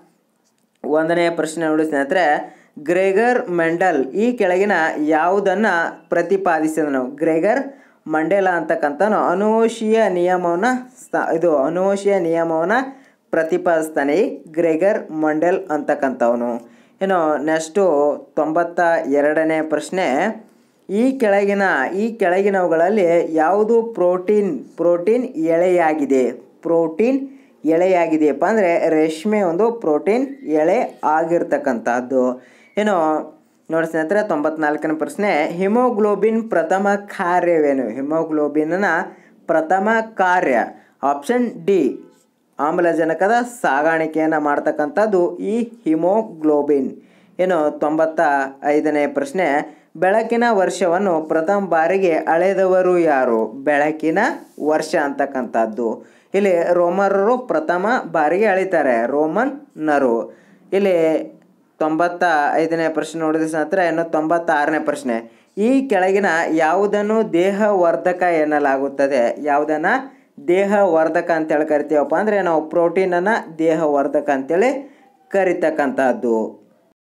ಒಂದನೆಯ ಪ್ರಶ್ನೆ ನೋಡಿ ಸ್ನೇಹಿತರೆ ಗ್ರೆಗರ್ ಮೆಂಡಲ್ ಈ ಕೆಳಗಿನ ಯಾವುದನ್ನು ಪ್ರತಿಪಾದಿಸಿದನು ಗ್ರೆಗರ್ ಮಂಡೇಲ ಅಂತಕ್ಕಂಥನು ಅನುವಂಶೀಯ ನಿಯಮವನ್ನು ಸ್ಥಾ ಇದು ಅನುವಂಶೀಯ ನಿಯಮವನ್ನು ಪ್ರತಿಪಾದಿಸ್ತಾನೆ ಈ ಗ್ರೆಗರ್ ಮಂಡೆಲ್ ಅಂತಕ್ಕಂಥವನು ಇನ್ನು ನೆಕ್ಸ್ಟು ತೊಂಬತ್ತ ಎರಡನೇ ಪ್ರಶ್ನೆ ಈ ಕೆಳಗಿನ ಈ ಕೆಳಗಿನವುಗಳಲ್ಲಿ ಯಾವುದು ಪ್ರೋಟೀನ್ ಪ್ರೋಟೀನ್ ಎಳೆಯಾಗಿದೆ ಪ್ರೋಟೀನ್ ಎಳೆಯಾಗಿದೆಯಪ್ಪ ಅಂದರೆ ರೇಷ್ಮೆ ಒಂದು ಪ್ರೋಟೀನ್ ಎಳೆ ಆಗಿರ್ತಕ್ಕಂಥದ್ದು ಏನು ನೋಡಿ ಸ್ನೇಹಿತರೆ ತೊಂಬತ್ನಾಲ್ಕನೇ ಪ್ರಶ್ನೆ ಹಿಮೋಗ್ಲೋಬಿನ್ ಪ್ರಥಮ ಕಾರ್ಯವೇನು ಹಿಮೋಗ್ಲೋಬಿನ್ನ ಪ್ರಥಮ ಕಾರ್ಯ ಆಪ್ಷನ್ ಡಿ ಆಮ್ಲಜನಕದ ಸಾಗಾಣಿಕೆಯನ್ನು ಮಾಡ್ತಕ್ಕಂಥದ್ದು ಈ ಹಿಮೋಗ್ಲೋಬಿನ್ ಏನು ತೊಂಬತ್ತ ಐದನೇ ಪ್ರಶ್ನೆ ಬೆಳಕಿನ ವರ್ಷವನ್ನು ಪ್ರಥಮ ಬಾರಿಗೆ ಅಳೆದವರು ಯಾರು ಬೆಳಕಿನ ವರ್ಷ ಅಂತಕ್ಕಂಥದ್ದು ಇಲ್ಲಿ ರೋಮರರು ಪ್ರಥಮ ಬಾರಿಗೆ ಅಳಿತಾರೆ ರೋಮನ್ನರು ಇಲ್ಲಿ ತೊಂಬತ್ತ ಐದನೇ ಪ್ರಶ್ನೆ ನೋಡಿದ ನಂತರ ಇನ್ನು ತೊಂಬತ್ತಾರನೇ ಪ್ರಶ್ನೆ ಈ ಕೆಳಗಿನ ಯಾವುದನ್ನು ದೇಹವರ್ಧಕ ಎನ್ನಲಾಗುತ್ತದೆ ಯಾವುದನ್ನು ದೇಹವರ್ಧಕ ಅಂತೇಳಿ ಕರಿತೀವಪ್ಪ ಅಂದರೆ ನಾವು ಪ್ರೋಟೀನನ್ನು ದೇಹವರ್ಧಕ ಅಂತೇಳಿ ಕರಿತಕ್ಕಂಥದ್ದು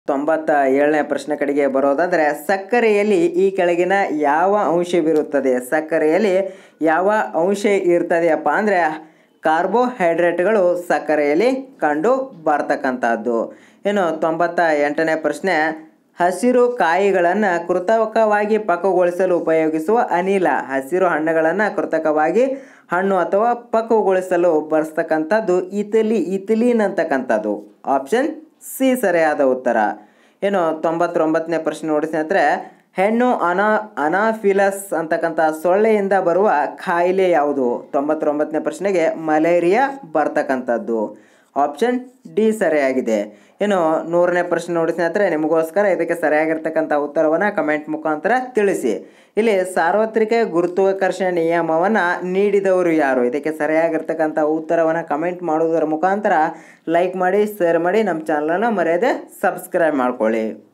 ತೊಂಬತ್ತ ಏಳನೇ ಪ್ರಶ್ನೆ ಕಡೆಗೆ ಬರೋದಾದರೆ ಸಕ್ಕರೆಯಲ್ಲಿ ಈ ಕೆಳಗಿನ ಯಾವ ಅಂಶವಿರುತ್ತದೆ ಸಕ್ಕರೆಯಲ್ಲಿ ಯಾವ ಅಂಶ ಇರ್ತದೆಯಪ್ಪ ಅಂದರೆ ಕಾರ್ಬೋಹೈಡ್ರೇಟ್ಗಳು ಸಕ್ಕರೆಯಲ್ಲಿ ಕಂಡು ಬರ್ತಕ್ಕಂಥದ್ದು ಇನ್ನು ತೊಂಬತ್ತ ಎಂಟನೇ ಪ್ರಶ್ನೆ ಹಸಿರು ಕಾಯಿಗಳನ್ನು ಕೃತಕವಾಗಿ ಪಕ್ವಗೊಳಿಸಲು ಉಪಯೋಗಿಸುವ ಅನಿಲ ಹಸಿರು ಹಣ್ಣುಗಳನ್ನು ಕೃತಕವಾಗಿ ಹಣ್ಣು ಅಥವಾ ಪಕ್ವಗೊಳಿಸಲು ಬಳಸ್ತಕ್ಕಂಥದ್ದು ಇಥಿಲಿ ಇಥಿಲೀನ್ ಅಂತಕ್ಕಂಥದ್ದು ಆಪ್ಷನ್ ಸಿ ಸರಿಯಾದ ಉತ್ತರ ಏನು ತೊಂಬತ್ತೊಂಬತ್ತನೇ ಪ್ರಶ್ನೆ ನೋಡಿ ಸ್ನೇಹಿತರೆ ಹೆಣ್ಣು ಅನಾ ಅನಾಫಿಲಸ್ ಅಂತಕ್ಕಂಥ ಸೊಳ್ಳೆಯಿಂದ ಬರುವ ಕಾಯಿಲೆ ಯಾವುದು ತೊಂಬತ್ತೊಂಬತ್ತನೇ ಪ್ರಶ್ನೆಗೆ ಮಲೇರಿಯಾ ಬರ್ತಕ್ಕಂಥದ್ದು ಆಪ್ಷನ್ ಡಿ ಸರಿಯಾಗಿದೆ ಇನ್ನು ನೂರನೇ ಪ್ರಶ್ನೆ ನೋಡಿ ಸ್ನೇಹಿತರೆ ನಿಮಗೋಸ್ಕರ ಇದಕ್ಕೆ ಸರಿಯಾಗಿರ್ತಕ್ಕಂಥ ಉತ್ತರವನ್ನು ಕಮೆಂಟ್ ಮುಖಾಂತರ ತಿಳಿಸಿ ಇಲ್ಲಿ ಸಾರ್ವತ್ರಿಕ ಗುರುತ್ವಾಕರ್ಷಣೆ ನಿಯಮವನ್ನು ನೀಡಿದವರು ಯಾರು ಇದಕ್ಕೆ ಸರಿಯಾಗಿರ್ತಕ್ಕಂಥ ಉತ್ತರವನ್ನು ಕಮೆಂಟ್ ಮಾಡುವುದರ ಮುಖಾಂತರ ಲೈಕ್ ಮಾಡಿ ಶೇರ್ ಮಾಡಿ ನಮ್ಮ ಚಾನಲನ್ನು ಮರೆಯದೆ ಸಬ್ಸ್ಕ್ರೈಬ್ ಮಾಡ್ಕೊಳ್ಳಿ